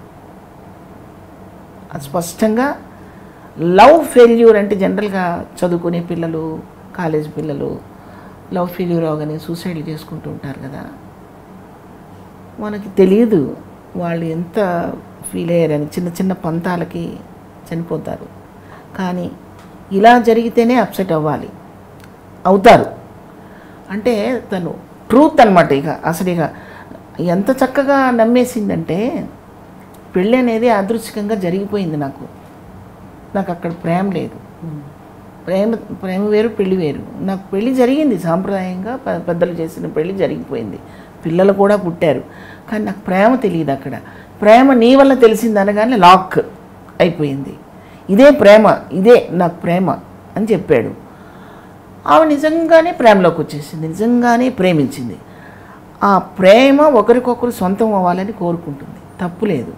అది స్పష్టంగా లవ్ ఫెయిల్యూర్ అంటే జనరల్గా చదువుకునే పిల్లలు కాలేజ్ పిల్లలు లవ్ ఫెయిల్యూర్ అవగానే సూసైడ్ చేసుకుంటూ ఉంటారు కదా మనకి తెలియదు వాళ్ళు ఎంత ఫీల్ అయ్యారని చిన్న చిన్న పంతాలకి చనిపోతారు కానీ ఇలా జరిగితేనే అప్సెట్ అవ్వాలి అవుతారు అంటే తను ట్రూత్ అనమాట ఇక అసలు ఇక ఎంత చక్కగా నమ్మేసిందంటే పెళ్ళి అనేది అదృశ్యకంగా జరిగిపోయింది నాకు నాకు అక్కడ ప్రేమ లేదు ప్రేమ ప్రేమ వేరు పెళ్లి వేరు నాకు పెళ్లి జరిగింది సాంప్రదాయంగా పె- పెద్దలు చేసిన పెళ్లి జరిగిపోయింది పిల్లలు కూడా పుట్టారు కానీ నాకు ప్రేమ తెలియదు అక్కడ ప్రేమ నీ వల్ల తెలిసింది అనగానే లాక్ అయిపోయింది ఇదే ప్రేమ ఇదే నాకు ప్రేమ అని చెప్పాడు ఆమె నిజంగానే ప్రేమలోకి వచ్చేసింది నిజంగానే ప్రేమించింది ఆ ప్రేమ ఒకరికొకరు సొంతం అవ్వాలని కోరుకుంటుంది తప్పు లేదు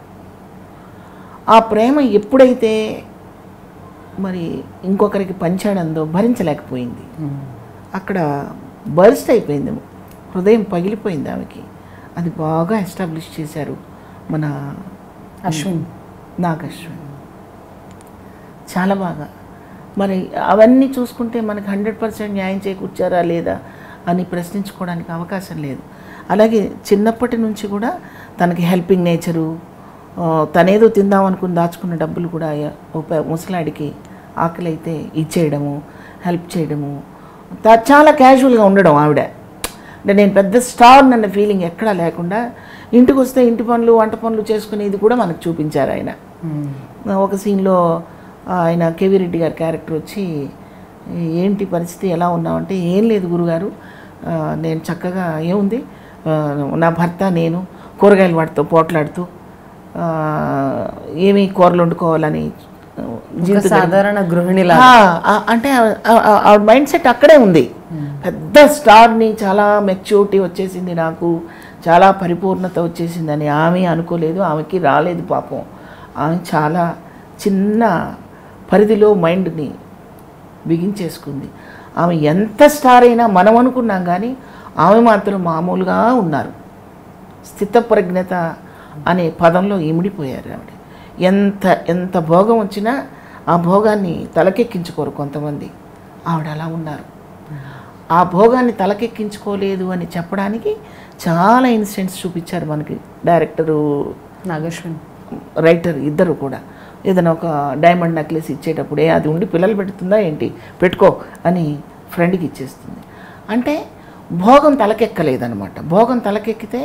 ఆ ప్రేమ ఎప్పుడైతే మరి ఇంకొకరికి పంచాడందో భరించలేకపోయింది అక్కడ బర్స్ట్ అయిపోయింది హృదయం పగిలిపోయింది ఆమెకి అది బాగా ఎస్టాబ్లిష్ చేశారు మన అశ్విన్ నాగశ్విన్ చాలా బాగా మరి అవన్నీ చూసుకుంటే మనకి హండ్రెడ్ పర్సెంట్ న్యాయం చేకూర్చారా లేదా అని ప్రశ్నించుకోవడానికి అవకాశం లేదు అలాగే చిన్నప్పటి నుంచి కూడా తనకి హెల్పింగ్ నేచరు ఆ, తనేదో తిందాం అనుకుని దాచుకున్న డబ్బులు కూడా ఓ ప- ముసలాడికి ఆకలి అయితే ఇచ్చేయడము హెల్ప్ చేయడము తా- చాలా క్యాజువల్గా ఉండడం ఆవిడ అంటే నేను పెద్ద స్టార్ అన్న ఫీలింగ్ ఎక్కడా లేకుండా ఇంటికి వస్తే ఇంటి పనులు వంట పనులు చేసుకునేది కూడా మనకు చూపించారు ఆయన ఒక సీన్లో ఆయన కేవీ రెడ్డి గారి క్యారెక్టర్ వచ్చి ఏంటి పరిస్థితి ఎలా ఉన్నామంటే ఏం లేదు గురుగారు ఆ, నేను చక్కగా ఏముంది ఆ, నా భర్త నేను కూరగాయలు వాటితో పోట్లాడుతూ ఆ, ఏమి కూరలు వండుకోవాలని ఆ, ఒక జీవిత సాధారణ గృహిణిలా ఆ, ఆ, అంటే ఆ- ఆ- ఆవిడ మైండ్ సెట్ అక్కడే ఉంది పెద్ద స్టార్ని చాలా మెచ్యూరిటీ వచ్చేసింది నాకు చాలా పరిపూర్ణత వచ్చేసిందని ఆమె అనుకోలేదు ఆమెకి రాలేదు పాపం ఆమె చాలా చిన్న పరిధిలో మైండ్ని బిగించేసుకుంది ఆమె ఎంత స్టార్ అయినా మనం అనుకున్నాం కానీ ఆమె మాత్రం మామూలుగా ఉన్నారు స్థితప్రజ్ఞత అనే పదంలో ఇమిడిపోయారు ఆవిడ ఎంత ఎంత భోగం వచ్చినా ఆ భోగాన్ని తలకెక్కించుకోరు కొంతమంది ఆవిడ అలా ఉన్నారు ఆ భోగాన్ని తలకెక్కించుకోలేదు అని చెప్పడానికి చాలా ఇన్సిడెంట్స్ చూపించారు మనకి డైరెక్టరు నాగేశ్వరి రైటర్ ఇద్దరు కూడా ఏదైనా ఒక డైమండ్ నెక్లెస్ ఇచ్చేటప్పుడు ఏ అది ఉండి పిల్లలు పెడుతుందా ఏంటి పెట్టుకో అని ఫ్రెండ్కి ఇచ్చేస్తుంది అంటే భోగం తలకెక్కలేదనమాట భోగం తలకెక్కితే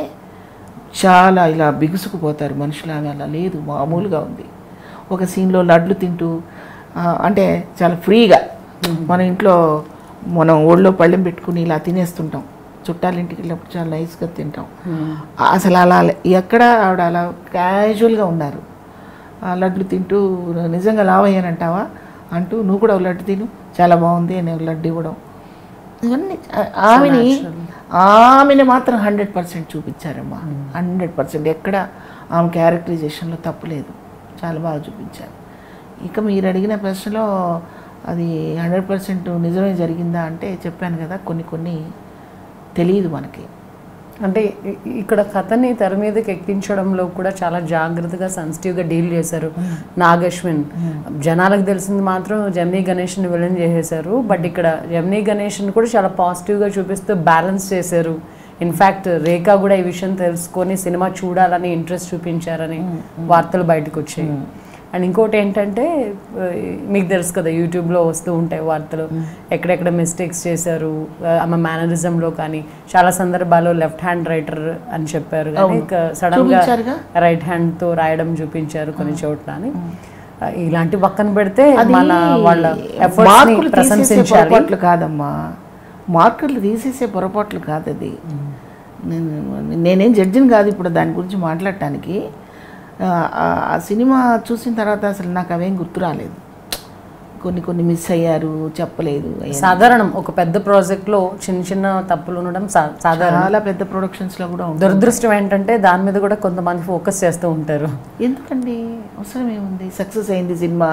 చాలా ఇలా బిగుసుకుపోతారు మనుషులాగా అలా లేదు మామూలుగా ఉంది ఒక సీన్లో లడ్లు తింటూ ఆ, అంటే చాలా ఫ్రీగా మన ఇంట్లో మనం ఒళ్ళో పళ్ళెం పెట్టుకుని ఇలా తినేస్తుంటాం చుట్టాల ఇంటికి వెళ్ళినప్పుడు చాలా నైస్గా తింటాం అసలు అలా ఎక్కడ ఆవిడ అలా క్యాజువల్గా ఉన్నారు ఆ లడ్లు తింటూ నిజంగా లావయ్యానంటావా అంటూ నువ్వు కూడా ఒక లడ్డు తిను చాలా బాగుంది అని ఒక లడ్డు ఇవ్వడం ఇవన్నీ ఆ- ఆమెని ఆమెని మాత్రం హండ్రెడ్ పర్సెంట్ చూపించారమ్మా హండ్రెడ్ పర్సెంట్ ఎక్కడ ఆమె క్యారెక్టరైజేషన్లో తప్పులేదు చాలా బాగా చూపించారు ఇక మీరు అడిగిన ప్రశ్నలో అది హండ్రెడ్ పర్సెంట్ నిజమే జరిగిందా అంటే చెప్పాను కదా కొన్ని కొన్ని తెలియదు మనకి అంటే ఇ- ఇక్కడ కథని తెర మీదకి ఎక్కించడంలో కూడా చాలా జాగ్రత్తగా సెన్సిటివ్గా డీల్ చేశారు నాగశ్విన్ జనాలకు తెలిసింది మాత్రం జమ్నీ గణేష్ని విలన్ చేసేశారు బట్ ఇక్కడ జమ్నీ గణేష్ని కూడా చాలా పాజిటివ్గా చూపిస్తూ బ్యాలెన్స్ చేశారు ఇన్ఫ్యాక్ట్ రేఖ కూడా ఈ విషయం తెలుసుకొని సినిమా చూడాలని ఇంట్రెస్ట్ చూపించారని వార్తలు బయటకు వచ్చాయి అండ్ ఇంకోటి ఏంటంటే ఆ, మీకు తెలుసు కదా యూట్యూబ్లో వస్తూ ఉంటాయి వార్తలు ఎక్కడెక్కడ మిస్టేక్స్ చేశారు ఆ, ఆమె మేనరిజంలో కానీ చాలా సందర్భాల్లో లెఫ్ట్ హ్యాండ్ రైటర్ అని చెప్పారు కానీ సడన్ గా చూపించారుగా. రైట్ హ్యాండ్ తో రాయడం చూపించారు కొన్ని చోట్ల అని ఆ, ఇలాంటి పక్కన పెడితే మన వాళ్ళ efforts ని మార్కులు తీసేసే ప్రశంసించాలి పొరపాట్లు కాదమ్మా మార్కులు తీసేసే పొరపాట్లు కాదు అది నేను నేనేం జడ్జిని కాదు ఇప్పుడు దాని గురించి మాట్లాడటానికి ఆ, ఆ- ఆ సినిమా చూసిన తర్వాత అసలు నాకు అవేం గుర్తు రాలేదు కొన్ని కొన్ని మిస్ అయ్యారు చెప్పలేదు అయ్యారు. సాధారణం ఒక పెద్ద ప్రాజెక్ట్ లో చిన్న చిన్న తప్పులు ఉండడం సా- సాధారణం చాలా పెద్ద ప్రొడక్షన్స్లో కూడా ఉంటుంది దురదృష్టం ఏంటంటే దాని మీద కూడా కొంతమంది ఫోకస్ చేస్తూ ఉంటారు ఎందుకండి అవసరం ఏముంది సక్సెస్ అయింది సినిమా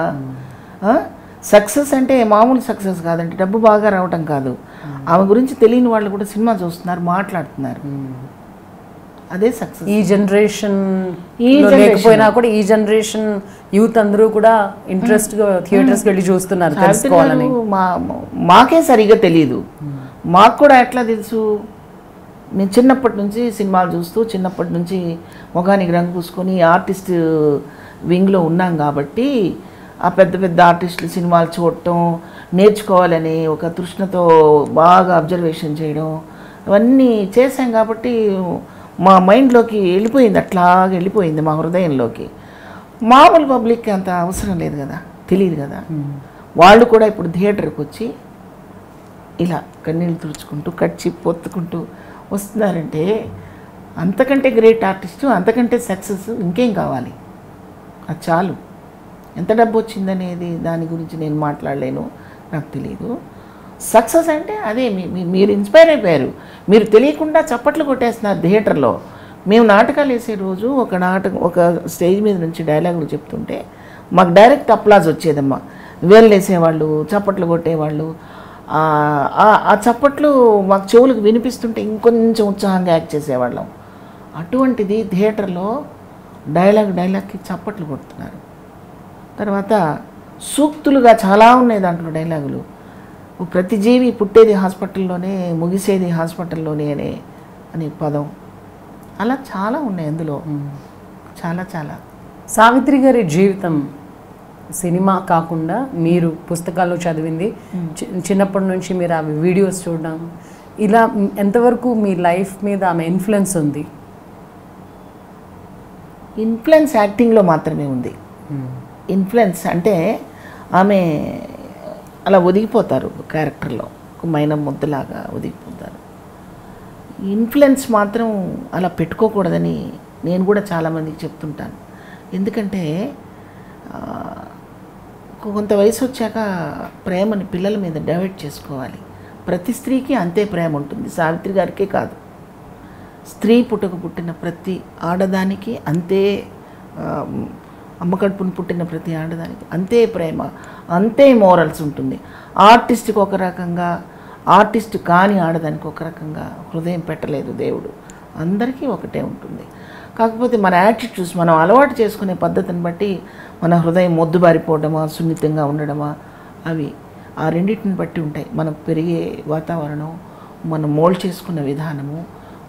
సక్సెస్ అంటే మామూలు సక్సెస్ కాదండి డబ్బు బాగా రావటం కాదు ఆమె గురించి తెలియని వాళ్ళు కూడా సినిమా చూస్తున్నారు మాట్లాడుతున్నారు అదే సక్సెస్ ఈ జనరేషన్ ఈ generation. లేకపోయినా కూడా ఈ జనరేషన్ యూత్ అందరూ కూడా ఇంట్రెస్ట్ గా థియేటర్స్ కి వెళ్ళి చూస్తున్నారు తెలుసుకోవాలని మా మాకే సరిగా తెలియదు మాకు కూడా ఎట్లా తెలుసు మేము చిన్నప్పటి నుంచి సినిమాలు చూస్తూ చిన్నప్పటి నుంచి ముఖానికి రంగు పూసుకొని ఆర్టిస్ట్ వింగ్లో ఉన్నాం కాబట్టి ఆ పెద్ద పెద్ద ఆర్టిస్టులు సినిమాలు చూడటం నేర్చుకోవాలని ఒక తృష్ణతో బాగా అబ్జర్వేషన్ చేయడం ఇవన్నీ చేశాం కాబట్టి మా మైండ్లోకి వెళ్ళిపోయింది అట్లాగా వెళ్ళిపోయింది మా హృదయంలోకి మామూలు పబ్లిక్కి అంత అవసరం లేదు కదా తెలియదు కదా వాళ్ళు కూడా ఇప్పుడు థియేటర్కి వచ్చి ఇలా కన్నీళ్ళు తుడుచుకుంటూ కచ్చి పొత్తుకుంటూ వస్తున్నారంటే అంతకంటే గ్రేట్ ఆర్టిస్టు అంతకంటే సక్సెస్ ఇంకేం కావాలి అది చాలు ఎంత డబ్బు వచ్చిందనేది దాని గురించి నేను మాట్లాడలేను నాకు తెలియదు సక్సెస్ అంటే అదే మీ- మీ- మీరు ఇన్స్పైర్ అయిపోయారు మీరు తెలియకుండా చప్పట్లు కొట్టేస్తున్నారు థియేటర్లో మేము నాటకాలు వేసే రోజు ఒక నాటకం ఒక స్టేజ్ మీద నుంచి డైలాగులు చెప్తుంటే మాకు డైరెక్ట్ అప్లాజ్ వచ్చేదమ్మా వేలు వేసేవాళ్ళు చప్పట్లు కొట్టేవాళ్ళు ఆ ఆ- ఆ చప్పట్లు మాకు చెవులకు వినిపిస్తుంటే ఇంకొంచెం ఉత్సాహంగా యాక్ట్ చేసేవాళ్ళం అటువంటిది థియేటర్లో డైలాగ్ డైలాగ్కి చప్పట్లు కొడుతున్నారు తర్వాత సూక్తులుగా చాలా ఉన్నాయి దాంట్లో డైలాగులు ప్రతి జీవి పుట్టేది హాస్పిటల్లోనే ముగిసేది హాస్పిటల్లోనే అనే అనే పదం అలా చాలా ఉన్నాయి అందులో చాలా చాలా సావిత్రి గారి జీవితం సినిమా కాకుండా మీరు పుస్తకాల్లో చదివింది చి- చిన్నప్పటి నుంచి మీరు అవి వీడియోస్ చూడడం ఇలా మ్, ఎంతవరకు మీ లైఫ్ మీద ఆమె ఇన్ఫ్లుయెన్స్ ఉంది ఇన్ఫ్లుయెన్స్ యాక్టింగ్లో మాత్రమే ఉంది ఇన్ఫ్లుయెన్స్ అంటే ఆమె అలా ఒదిగిపోతారు క్యారెక్టర్లో ఒక మైన ముద్దలాగా ఒదిగిపోతారు ఇన్ఫ్లుయెన్స్ మాత్రం అలా పెట్టుకోకూడదని నేను కూడా చాలామందికి చెప్తుంటాను ఎందుకంటే ఆ, కొంత వయసు వచ్చాక ప్రేమని పిల్లల మీద డైవర్ట్ చేసుకోవాలి ప్రతి స్త్రీకి అంతే ప్రేమ ఉంటుంది సావిత్రి గారికే కాదు స్త్రీ పుట్టక పుట్టిన ప్రతి ఆడదానికి అంతే ఆ, అమ్మ కడుపున పుట్టిన ప్రతి ఆడదానికి అంతే ప్రేమ అంతే మోరల్స్ ఉంటుంది ఆర్టిస్ట్కి ఒక రకంగా ఆర్టిస్ట్ కాని ఆడదానికి ఒక రకంగా హృదయం పెట్టలేదు దేవుడు అందరికీ ఒకటే ఉంటుంది కాకపోతే మన యాటిట్యూడ్స్ మనం అలవాటు చేసుకునే పద్ధతిని బట్టి మన హృదయం మొద్దుబారిపోవడమా సున్నితంగా ఉండడమా అవి ఆ రెండింటిని బట్టి ఉంటాయి మనం పెరిగే వాతావరణం మనం మోల్డ్ చేసుకున్న విధానము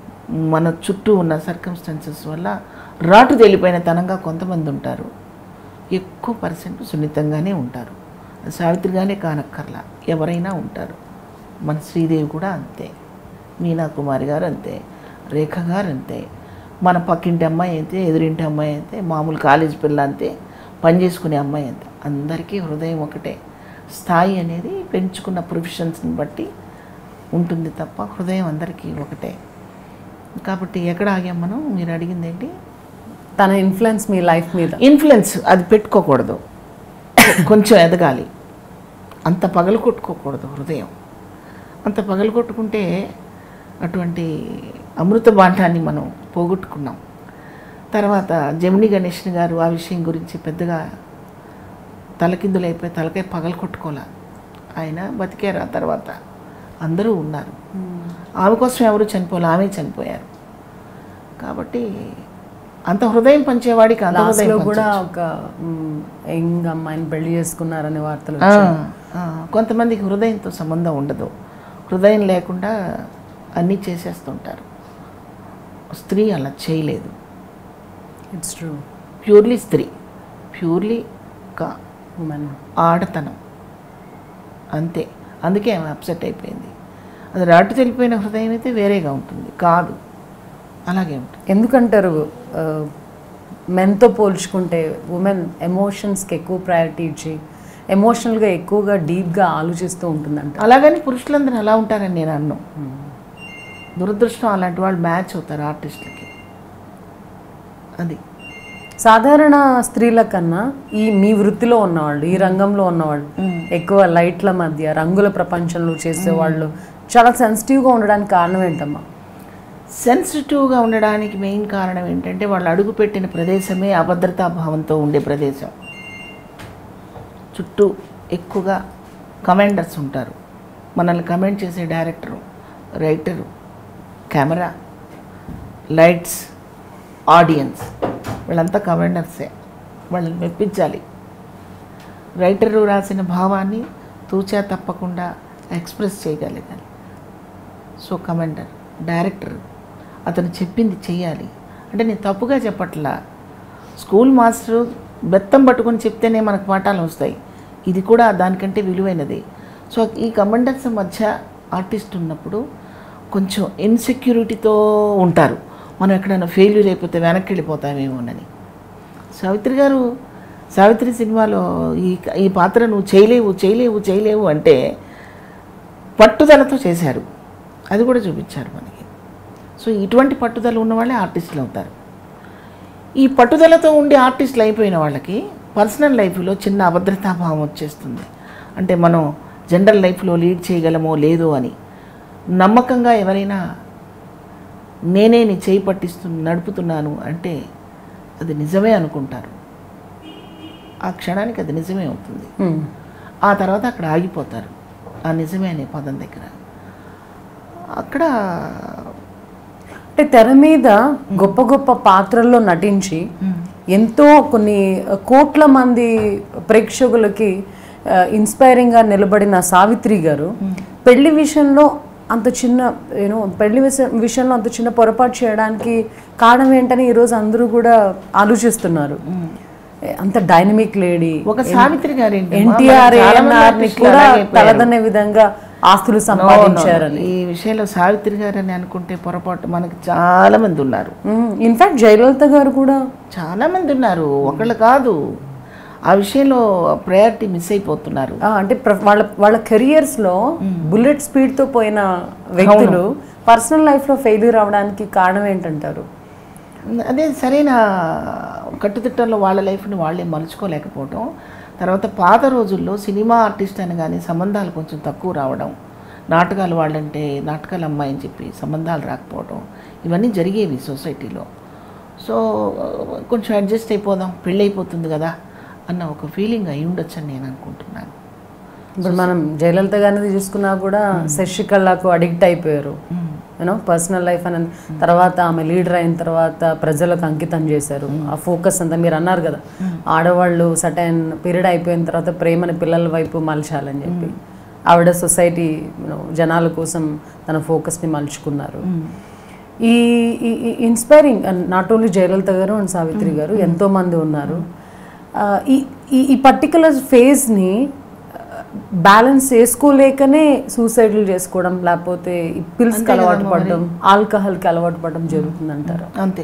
మన చుట్టూ ఉన్న సర్కమ్స్టాన్సెస్ వల్ల రాటు తేలిపోయిన తనంగా కొంతమంది ఉంటారు ఎక్కువ పర్సెంట్ సున్నితంగానే ఉంటారు సావిత్రిగానే కానక్కర్లా ఎవరైనా ఉంటారు మన శ్రీదేవి కూడా అంతే మీనా కుమారి గారు అంతే రేఖ గారు అంతే మన పక్కింటి అమ్మాయి అయితే ఎదురింటి అమ్మాయి అయితే మామూలు కాలేజ్ పిల్ల అంతే పని చేసుకునే అమ్మాయి అంతే అందరికీ హృదయం ఒకటే స్థాయి అనేది పెంచుకున్న ప్రొఫెషన్స్ని బట్టి ఉంటుంది తప్ప హృదయం అందరికీ ఒకటే కాబట్టి ఎక్కడ ఆగాం మనం మీరు అడిగింది ఏంటి తన ఇన్ఫ్లుయెన్స్ మీ లైఫ్ మీద ఇన్ఫ్లుయెన్స్ అది పెట్టుకోకూడదు కొంచెం ఎదగాలి అంత పగలు కొట్టుకోకూడదు హృదయం అంత పగలు కొట్టుకుంటే అటువంటి అమృత బాండాన్ని మనం పోగొట్టుకున్నాం తర్వాత జమిని గణేష్ని గారు ఆ విషయం గురించి పెద్దగా తలకిందులైపోయి తలకాయ పగలు కొట్టుకోలే ఆయన బతికారు ఆ తర్వాత అందరూ ఉన్నారు ఆమె కోసం ఎవరు చనిపోలే ఆమె చనిపోయారు కాబట్టి అంత హృదయం పంచేవాడికి అంత లాస్ట్ హృదయం లో కూడా పంచొచ్చు. ఒక మ్, యంగ్ అమ్మాయిని పెళ్లి చేసుకున్నారనే వార్తలు ఆ, వచ్చాయి. ఆ, కొంతమందికి హృదయంతో సంబంధం ఉండదు హృదయం లేకుండా అన్నీ చేసేస్తుంటారు స్త్రీ అలా చేయలేదు ఇట్స్ ట్రూ ప్యూర్లీ స్త్రీ ప్యూర్లీ కా ఉమెన్ ఆడతనం అంతే అందుకే ఆమె అప్సెట్ అయిపోయింది అది రాటు తెలిపోయిన హృదయం అయితే వేరేగా ఉంటుంది కాదు అలాగే ఉంటుంది ఎందుకంటారు మెన్తో పోల్చుకుంటే ఉమెన్ ఎమోషన్స్కి ఎక్కువ ప్రయారిటీ ఇచ్చి ఎమోషనల్గా ఎక్కువగా డీప్గా ఆలోచిస్తూ ఉంటుందంట అలాగని పురుషులందరూ అలా ఉంటారని నేను అన్ను దురదృష్టం అలాంటి వాళ్ళు మ్యాచ్ అవుతారు ఆర్టిస్టులకి అది సాధారణ స్త్రీల కన్నా ఈ మీ వృత్తిలో ఉన్నవాళ్ళు ఈ రంగంలో ఉన్నవాళ్ళు ఎక్కువ లైట్ల మధ్య రంగుల ప్రపంచంలో చేసేవాళ్ళు చాలా సెన్సిటివ్గా ఉండడానికి కారణం ఏంటమ్మా సెన్సిటివ్గా ఉండడానికి మెయిన్ కారణం ఏంటంటే వాళ్ళు అడుగుపెట్టిన ప్రదేశమే అభద్రతా భావంతో ఉండే ప్రదేశం చుట్టూ ఎక్కువగా కమాండర్స్ ఉంటారు మనల్ని కమెంట్ చేసే director writer camera lights audience వీళ్ళంతా కమాండర్సే వాళ్ళని మెప్పించాలి రైటరు రాసిన భావాన్ని తూచా తప్పకుండా ఎక్స్ప్రెస్ చేయగలగాలి సో కమాండర్ డైరెక్టర్ అతను చెప్పింది చెయ్యాలి అంటే నేను తప్పుగా చెప్పట్లా స్కూల్ మాస్టరు బెత్తం పట్టుకొని చెప్తేనే మనకు పాఠాలు వస్తాయి ఇది కూడా దానికంటే విలువైనది సో ఈ కమాండర్స్ మధ్య ఆర్టిస్ట్ ఉన్నప్పుడు కొంచెం ఇన్సెక్యూరిటీతో ఉంటారు మనం ఎక్కడైనా ఫెయిల్యూర్ అయిపోతే వెనక్కి వెళ్ళిపోతామేమోనని సావిత్రి గారు సావిత్రి సినిమాలో ఈ ఈ పాత్ర నువ్వు చేయలేవు చేయలేవు చేయలేవు అంటే పట్టుదలతో చేశారు అది కూడా చూపించారు మనకి సో ఇటువంటి పట్టుదల ఉన్న వాళ్ళే ఆర్టిస్టులు అవుతారు ఈ పట్టుదలతో ఉండి ఆర్టిస్టులు అయిపోయిన వాళ్ళకి పర్సనల్ లైఫ్లో చిన్న అభద్రతాభావం వచ్చేస్తుంది అంటే మనం జనరల్ లైఫ్లో లీడ్ చేయగలమో లేదో అని నమ్మకంగా ఎవరైనా నేనే నీ చేయి పట్టిస్తు నడుపుతున్నాను అంటే అది నిజమే అనుకుంటారు ఆ క్షణానికి అది నిజమే అవుతుంది Hmm. ఆ తర్వాత అక్కడ ఆగిపోతారు ఆ నిజమే అనే పదం దగ్గర అక్కడ అంటే తెర మీద గొప్ప గొప్ప పాత్రల్లో నటించి ఎంతో కొన్ని కోట్ల మంది ప్రేక్షకులకి ఇన్స్పైరింగ్గా నిలబడిన సావిత్రి గారు పెళ్లి విషయంలో అంత చిన్న యూనో పెళ్లి విష- విషయంలో అంత చిన్న పొరపాటు చేయడానికి కారణం ఏంటని ఈరోజు అందరూ కూడా ఆలోచిస్తున్నారు అంత డైనమిక్ లేడీ ఒక సావిత్రి గారు ఏంటమ్మా, ఎన్టీఆర్ మనకి చాలా మంది ఏఎన్ఆర్ artistలు కూడా అలాగే అయిపోయారు. తలదన్నే విధంగా ఆస్తులు సంపాదించారని ఈ విషయంలో సావిత్రి గారు అని అనుకుంటే పొరపాటు మనకి చాలా మంది ఉన్నారు ఇన్ఫాక్ట్ జయలలిత గారు కూడా చాలా మంది ఉన్నారు ఒకళ్ళు కాదు ఆ విషయంలో ప్రయారిటీ మిస్ అయిపోతున్నారు ఆ, అంటే ప్ర- వాళ్ళ వాళ్ళ కెరియర్స్ లో బుల్లెట్ స్పీడ్ తో పోయిన వ్యక్తులు పర్సనల్ లైఫ్ లో ఫెయిల్యూర్ అవడానికి కారణం ఏంటంటారు అదే సరైన కట్టుదిట్టంలో వాళ్ళ లైఫ్ని వాళ్ళే మలుచుకోలేకపోవడం తర్వాత పాత రోజుల్లో సినిమా ఆర్టిస్ట్ అని కానీ సంబంధాలు కొంచెం తక్కువ రావడం నాటకాలు వాళ్ళంటే నాటకాలు అమ్మాయి అని చెప్పి సంబంధాలు రాకపోవడం ఇవన్నీ జరిగేవి సొసైటీలో సో కొంచెం అడ్జస్ట్ అయిపోదాం పెళ్ళి అయిపోతుంది కదా అన్న ఒక ఫీలింగ్ అయి ఉండొచ్చని నేను అనుకుంటున్నాను ఇప్పుడు మనం జయలలిత గారిని చూసుకున్నా కూడా శశికళకు అడిక్ట్ అయిపోయారు యూనో పర్సనల్ లైఫ్ అని తర్వాత ఆమె లీడర్ అయిన తర్వాత ప్రజలకు అంకితం చేశారు ఆ ఫోకస్ అంతా మీరు అన్నారు కదా ఆడవాళ్ళు సటైన్ పీరియడ్ అయిపోయిన తర్వాత ప్రేమని పిల్లల వైపు మలచాలని చెప్పి ఆవిడ సొసైటీ జనాల కోసం తన ఫోకస్ని మలుచుకున్నారు ఈ ఇన్స్పైరింగ్ నాట్ ఓన్లీ జయలలిత గారు అండ్ సావిత్రి గారు ఎంతో మంది ఉన్నారు ఆ, ఈ ఈ ఈ పర్టికులర్ ఫేజ్ని బ్యాలెన్స్ చేసుకోలేకనే సూసైడ్లు చేసుకోవడం లేకపోతే ఈ పిల్స్కి అలవాటు పడడం ఆల్కహాల్కి అలవాటు పడడం జరుగుతుందంటారు అంతే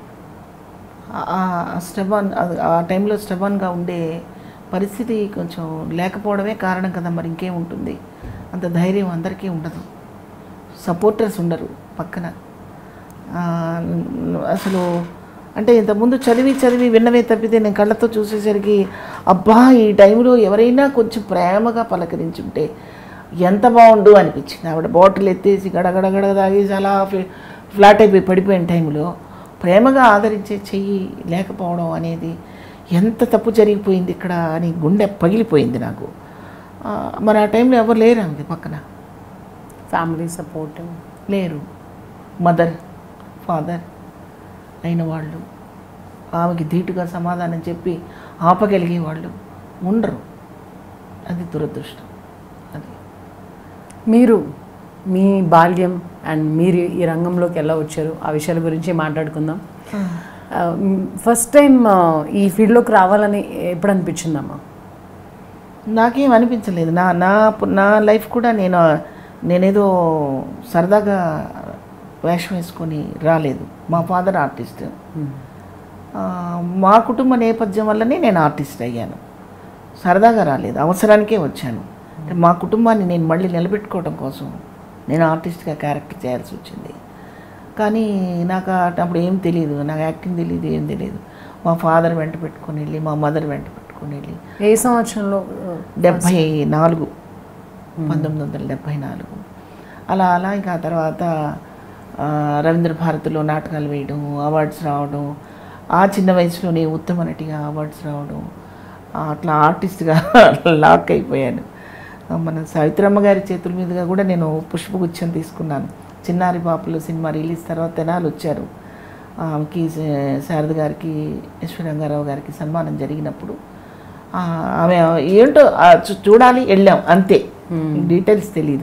స్టబన్ ఆ టైంలో స్టబన్గా ఉండే పరిస్థితి కొంచెం లేకపోవడమే కారణం కదా మరి ఇంకేముంటుంది అంత ధైర్యం అందరికీ ఉండదు సపోర్టర్స్ ఉండరు పక్కన ఆ, అసలు అంటే ఇంతకుముందు చదివి చదివి విన్నవే తప్పితే నేను కళ్ళతో చూసేసరికి అబ్బా ఈ టైంలో ఎవరైనా కొంచెం ప్రేమగా పలకరించుంటే ఎంత బాగుండు అనిపించింది ఆవిడ బాటిల్ ఎత్తేసి గడగడగడ తాగేసి అలా ఫ్ల- ఫ్లాట్ అయిపోయి పడిపోయిన టైంలో ప్రేమగా ఆదరించే చెయ్యి లేకపోవడం అనేది ఎంత తప్పు జరిగిపోయింది ఇక్కడ అని గుండె పగిలిపోయింది నాకు ఆ, మరి ఆ టైంలో ఎవరు లేరు ఆమెకి పక్కన ఫ్యామిలీ సపోర్ట్ లేరు మదర్ ఫాదర్ అయిన వాళ్ళు ఆమెకి ధీటుగా సమాధానం చెప్పి ఆపగలిగే వాళ్ళు ఉండరు అది దురదృష్టం అది మీరు మీ బాల్యం అండ్ మీరు ఈ రంగంలోకి ఎలా వచ్చారు ఆ విషయాల గురించి మాట్లాడుకుందాం ఫస్ట్ టైం ఈ ఫీల్డ్లోకి రావాలని ఎప్పుడు అనిపించిందమ్మా నాకేం అనిపించలేదు నా నా నా లైఫ్ కూడా నేను నేనేదో సరదాగా వేషం వేసుకొని రాలేదు మా ఫాదర్ ఆర్టిస్ట్ ఆ, మా కుటుంబ నేపథ్యం వల్లనే నేను ఆర్టిస్ట్ అయ్యాను సరదాగా రాలేదు అవసరానికే వచ్చాను అంటే మా కుటుంబాన్ని నేను మళ్ళీ నిలబెట్టుకోవడం కోసం నేను ఆర్టిస్ట్గా క్యారెక్టర్ చేయాల్సి వచ్చింది కానీ నాకు ఆ- అప్పుడు ఏం తెలియదు నాకు యాక్టింగ్ తెలియదు ఏం తెలియదు మా ఫాదర్ వెంట పెట్టుకొని వెళ్ళి మా మదర్ వెంట పెట్టుకొని వెళ్ళి ఏ సంవత్సరంలో డెబ్భై నాలుగు పంతొమ్మిది వందల డెబ్భై నాలుగు అలా అలా ఇంకా ఆ తర్వాత ఆ, రవీంద్ర భారతిలో నాటకాలు వేయడం అవార్డ్స్ రావడం ఆ చిన్న వయసులోనే ఉత్తమ నటిగా అవార్డ్స్ రావడం ఆ, అట్లా ఆర్టిస్ట్గా లాక్ అయిపోయాను ఆ, మన సావిత్రమ్మ గారి చేతుల మీదుగా కూడా నేను పుష్పగుచ్చం తీసుకున్నాను చిన్నారి పాపలు సినిమా రిలీజ్ తర్వాత తెనాలు వచ్చారు ఆమెకి శా- శారద గారికి ఈశ్వరంగారావు గారికి సన్మానం జరిగినప్పుడు ఆ, ఆమె ఏంటో ఆ చూ- చూడాలి వెళ్ళాం అంతే డీటెయిల్స్ తెలియదు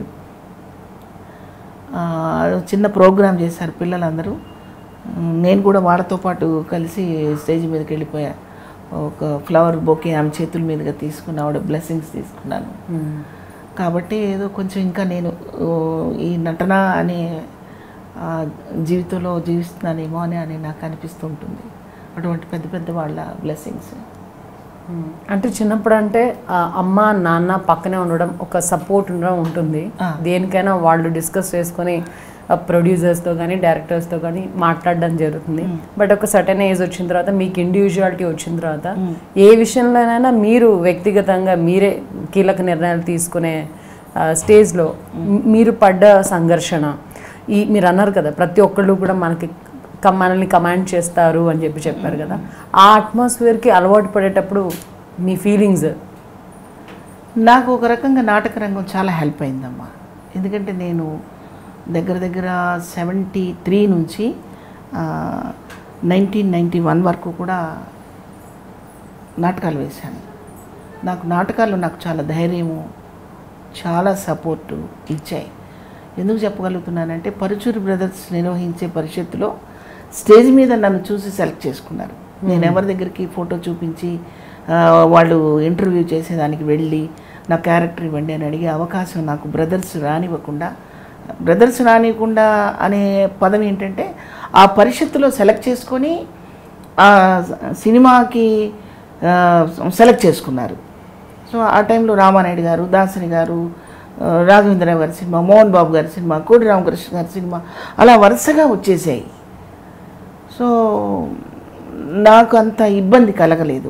ఆ, చిన్న ప్రోగ్రామ్ చేశారు పిల్లలందరూ ఉమ్, నేను కూడా వాళ్ళతో పాటు కలిసి స్టేజ్ మీదకి వెళ్ళిపోయా ఒక ఫ్లవర్ బొకే ఆమె చేతుల మీదుగా తీసుకుని ఆవిడ బ్లెస్సింగ్స్ తీసుకున్నాను కాబట్టి ఏదో కొంచెం ఇంకా నేను ఓ, ఈ నటన అనే ఆ, జీవితంలో జీవిస్తున్నానేమో అని అని నాకు అనిపిస్తుంటుంది అటువంటి పెద్ద పెద్ద వాళ్ళ బ్లెస్సింగ్స్ మ్మ్. అంటే చిన్నప్పుడు అంటే ఆ, అమ్మ నాన్న పక్కనే ఉండడం ఒక సపోర్ట్ ఉండడం ఉంటుంది ఆ. దేనికైనా వాళ్ళు డిస్కస్ చేసుకొని ప్రొడ్యూసర్స్తో కానీ డైరెక్టర్స్తో కానీ మాట్లాడడం జరుగుతుంది బట్ ఒక సర్టన్ ఏజ్ వచ్చిన తర్వాత మీకు ఇండివిజువాలిటీ వచ్చిన తర్వాత ఏ విషయంలోనైనా మీరు వ్యక్తిగతంగా మీరే కీలక నిర్ణయాలు తీసుకునే స్టేజ్లో మీరు పడ్డ సంఘర్షణ ఈ మీరు అన్నారు కదా ప్రతి ఒక్కళ్ళు కూడా మనకి కమ్- మనల్ని కమాండ్ చేస్తారు అని చెప్పి చెప్పారు కదా ఆ అట్మాస్ఫియర్కి అలవాటు పడేటప్పుడు మీ ఫీలింగ్స్ నాకు ఒక రకంగా నాటక రంగం చాలా హెల్ప్ అయిందమ్మా ఎందుకంటే నేను దగ్గర దగ్గర సెవెంటీ త్రీ నుంచి నైన్టీన్ నైంటీ వన్ వరకు కూడా నాటకాలు వేశాను నాకు నాటకాలు నాకు చాలా ధైర్యము చాలా సపోర్టు ఇచ్చాయి ఎందుకు చెప్పగలుగుతున్నానంటే పరుచూరి బ్రదర్స్ నిర్వహించే పరిషత్తులో స్టేజ్ మీద నన్ను చూసి సెలెక్ట్ చేసుకున్నారు నేను ఎవరి దగ్గరికి ఫోటో చూపించి ఆ, వాళ్ళు ఇంటర్వ్యూ చేసేదానికి వెళ్ళి నా క్యారెక్టర్ ఇవ్వండి అని అడిగే అవకాశం నాకు బ్రదర్స్ రానివ్వకుండా బ్రదర్స్ రానివ్వకుండా అనే పదం ఏంటంటే ఆ పరిషత్తులో సెలెక్ట్ చేసుకొని ఆ సినిమాకి ఆ, సెలెక్ట్ చేసుకున్నారు సో ఆ టైంలో రామానాయుడు గారు దాసరి గారు ఆ, రాఘవేంద్రరావు గారి సినిమా మోహన్ బాబు గారి సినిమా కోడి రామకృష్ణ గారి సినిమా అలా వరుసగా వచ్చేసాయి సో నాకు అంత ఇబ్బంది కలగలేదు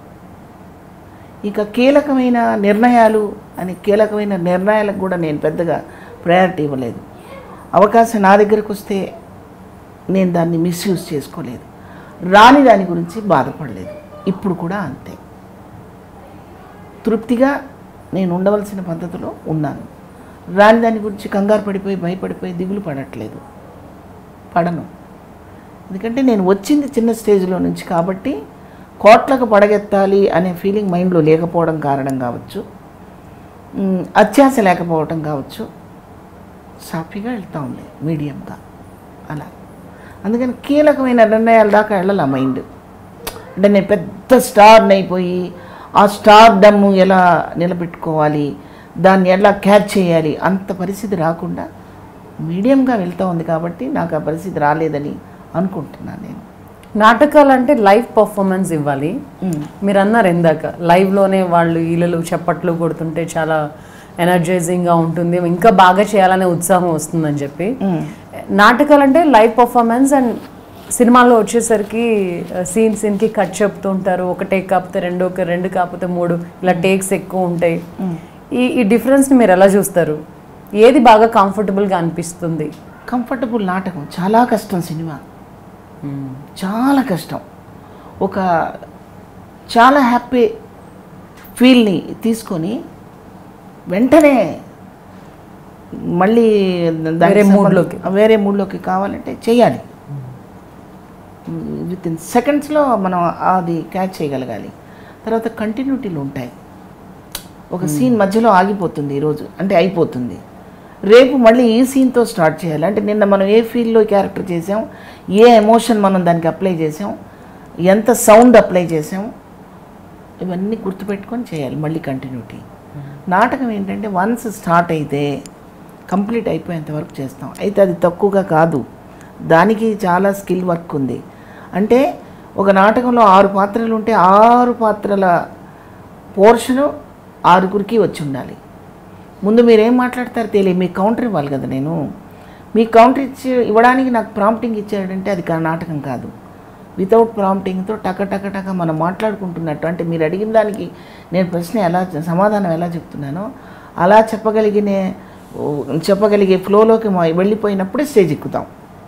ఇక కీలకమైన నిర్ణయాలు అని కీలకమైన నిర్ణయాలకు కూడా నేను పెద్దగా ప్రయారిటీ ఇవ్వలేదు అవకాశం నా దగ్గరకు వస్తే నేను దాన్ని మిస్యూజ్ చేసుకోలేదు రాని దాని గురించి బాధపడలేదు ఇప్పుడు కూడా అంతే తృప్తిగా నేను ఉండవలసిన పద్ధతిలో ఉన్నాను రాని దాని గురించి కంగారు పడిపోయి భయపడిపోయి దిగులు పడట్లేదు పడను ఎందుకంటే నేను వచ్చింది చిన్న స్టేజ్లో నుంచి కాబట్టి కోట్లకు పడగెత్తాలి అనే ఫీలింగ్ మైండ్లో లేకపోవడం కారణం కావచ్చు మ్, అత్యాశ లేకపోవడం కావచ్చు సాఫీగా వెళ్తూ ఉంది మీడియంగా అలా అందుకని కీలకమైన నిర్ణయాల దాకా వెళ్ళాల మైండ్ అంటే నేను పెద్ద స్టార్ని అయిపోయి ఆ స్టార్ డమ్ ఎలా నిలబెట్టుకోవాలి దాన్ని ఎలా క్యాచ్ చేయాలి అంత పరిస్థితి రాకుండా మీడియంగా వెళ్తూ ఉంది కాబట్టి నాకు ఆ పరిస్థితి రాలేదని అనుకుంటున్నాను నేను నాటకాలు అంటే లైవ్ పర్ఫార్మెన్స్ ఇవ్వాలి మీరు అన్నారు ఇందాక లైవ్లోనే వాళ్ళు ఈలలు చప్పట్లు కొడుతుంటే చాలా ఎనర్జైజింగ్గా ఉంటుంది ఇంకా బాగా చేయాలనే ఉత్సాహం వస్తుందని చెప్పి నాటకాలు అంటే లైవ్ పర్ఫార్మెన్స్ అండ్ సినిమాలో వచ్చేసరికి సీన్ సీన్కి కట్ చెప్తూ ఉంటారు ఒక టేక్ కాకపోతే రెండు ఒక రెండు కాకపోతే మూడు ఇలా టేక్స్ ఎక్కువ ఉంటాయి ఈ ఈ డిఫరెన్స్ని మీరు ఎలా చూస్తారు ఏది బాగా కంఫర్టబుల్గా అనిపిస్తుంది కంఫర్టబుల్ నాటకం చాలా కష్టం సినిమా చాలా కష్టం ఒక చాలా హ్యాపీ ఫీల్ని తీసుకొని వెంటనే మళ్ళీ దానికి వేరే సంబంధ- మూడ్లోకి. వేరే మూడ్లోకి కావాలంటే చేయాలి విత్ ఇన్ సెకండ్స్లో మనం అది క్యాచ్ చేయగలగాలి తర్వాత కంటిన్యూటీలు ఉంటాయి ఒక సీన్ మధ్యలో ఆగిపోతుంది ఈరోజు అంటే అయిపోతుంది రేపు మళ్ళీ ఈ సీన్తో స్టార్ట్ చేయాలి అంటే నిన్న మనం ఏ ఫీల్డ్లో క్యారెక్టర్ చేసాం ఏ ఎమోషన్ మనం దానికి అప్లై చేసాం ఎంత సౌండ్ అప్లై చేసాం ఇవన్నీ గుర్తుపెట్టుకొని చేయాలి మళ్ళీ కంటిన్యూటీ నాటకం ఏంటంటే వన్స్ స్టార్ట్ అయితే కంప్లీట్ అయిపోయేంత వరకు చేస్తాం అయితే అది తక్కువగా కాదు దానికి చాలా స్కిల్ వర్క్ ఉంది అంటే ఒక నాటకంలో ఆరు పాత్రలు ఉంటే ఆరు పాత్రల పోర్షను ఆరుగురికి వచ్చి ఉండాలి ముందు మీరు ఏం మాట్లాడతారు తెలియ మీకు కౌంటర్ ఇవ్వాలి కదా నేను మీ కౌంటర్ ఇచ్చి ఇవ్వడానికి నాకు ప్రాంప్టింగ్ ఇచ్చాడంటే అది కా- నాటకం కాదు వితౌట్ ప్రాంప్టింగ్తో టక టక టక మనం మాట్లాడుకుంటున్నట్టు అంటే మీరు అడిగిన దానికి నేను ప్రశ్న ఎలా సమాధానం ఎలా చెప్తున్నానో అలా చెప్పగలిగిన ఓ, చెప్పగలిగే ఫ్లోలోకి మా వెళ్ళిపోయినప్పుడే స్టేజ్ ఎక్కుతాం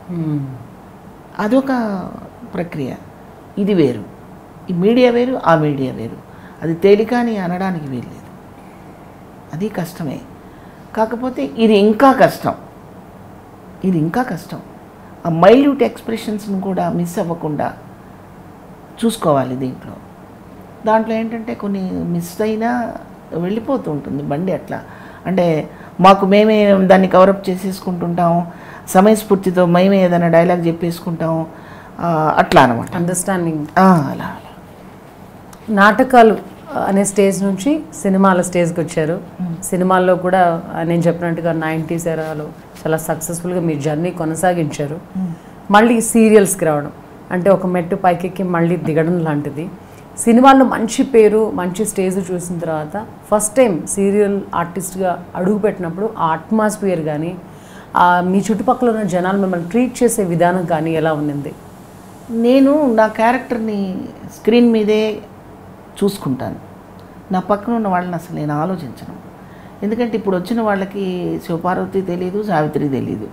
అదొక ప్రక్రియ ఇది వేరు ఈ మీడియా వేరు ఆ మీడియా వేరు అది తేలిక అని అనడానికి వీల్లేదు అది కష్టమే కాకపోతే ఇది ఇంకా కష్టం ఇది ఇంకా కష్టం ఆ మైల్యూట్ ఎక్స్ప్రెషన్స్ని కూడా మిస్ అవ్వకుండా చూసుకోవాలి దీంట్లో దాంట్లో ఏంటంటే కొన్ని మిస్ అయినా వెళ్ళిపోతూ ఉంటుంది బండి అట్లా అంటే మాకు మేమే దాన్ని కవరప్ చేసేసుకుంటుంటాం సమయస్ఫూర్తితో మేమే ఏదైనా డైలాగ్ చెప్పేసుకుంటాం ఆ, అట్లా అనమాట అండర్స్టాండింగ్ ఆ, అలా అలా నాటకాలు అనే స్టేజ్ నుంచి సినిమాల స్టేజ్కి వచ్చారు సినిమాల్లో కూడా ఆ, నేను చెప్పినట్టుగా నైంటీస్ ఎరాలో చాలా సక్సెస్ఫుల్గా మీ జర్నీ కొనసాగించారు మళ్ళీ సీరియల్స్కి రావడం అంటే ఒక మెట్టు పైకెక్కి మళ్ళీ దిగడం లాంటిది సినిమాల్లో మంచి పేరు మంచి స్టేజ్ చూసిన తర్వాత ఫస్ట్ టైం సీరియల్ ఆర్టిస్ట్గా అడుగు పెట్టినప్పుడు ఆ అట్మాస్ఫియర్ కానీ ఆ మీ చుట్టుపక్కల ఉన్న జనాలు మిమ్మల్ని ట్రీట్ చేసే విధానం కానీ ఎలా ఉన్నింది నేను నా క్యారెక్టర్ని స్క్రీన్ మీదే చూసుకుంటాను నా పక్కన ఉన్న వాళ్ళని అసలు నేను ఆలోచించను ఎందుకంటే ఇప్పుడు వచ్చిన వాళ్ళకి శివపార్వతి తెలియదు సావిత్రి తెలియదు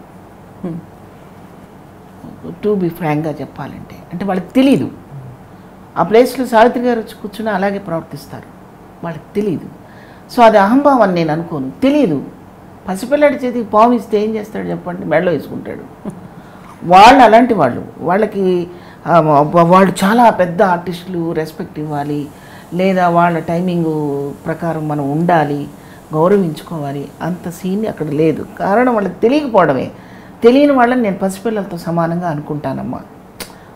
టు బి ఫ్రాంక్గా చెప్పాలంటే అంటే వాళ్ళకి తెలియదు ఆ ప్లేస్లో సావిత్రి గారు వచ్చి కూర్చుని అలాగే ప్రవర్తిస్తారు వాళ్ళకి తెలియదు సో అది అహంభావం అని నేను అనుకోను తెలియదు పసిపిల్లాడి చేతికి పాము ఇస్తే ఏం చేస్తాడు చెప్పండి మెడలో వేసుకుంటాడు వాళ్ళు అలాంటి వాళ్ళు వాళ్ళకి ఆ, వా- వాళ్ళు చాలా పెద్ద ఆర్టిస్టులు రెస్పెక్ట్ ఇవ్వాలి లేదా వాళ్ళ టైమింగ్ ప్రకారం మనం ఉండాలి గౌరవించుకోవాలి అంత సీన్ అక్కడ లేదు కారణం వాళ్ళకి తెలియకపోవడమే తెలియని వాళ్ళని నేను పసిపిల్లలతో సమానంగా అనుకుంటానమ్మా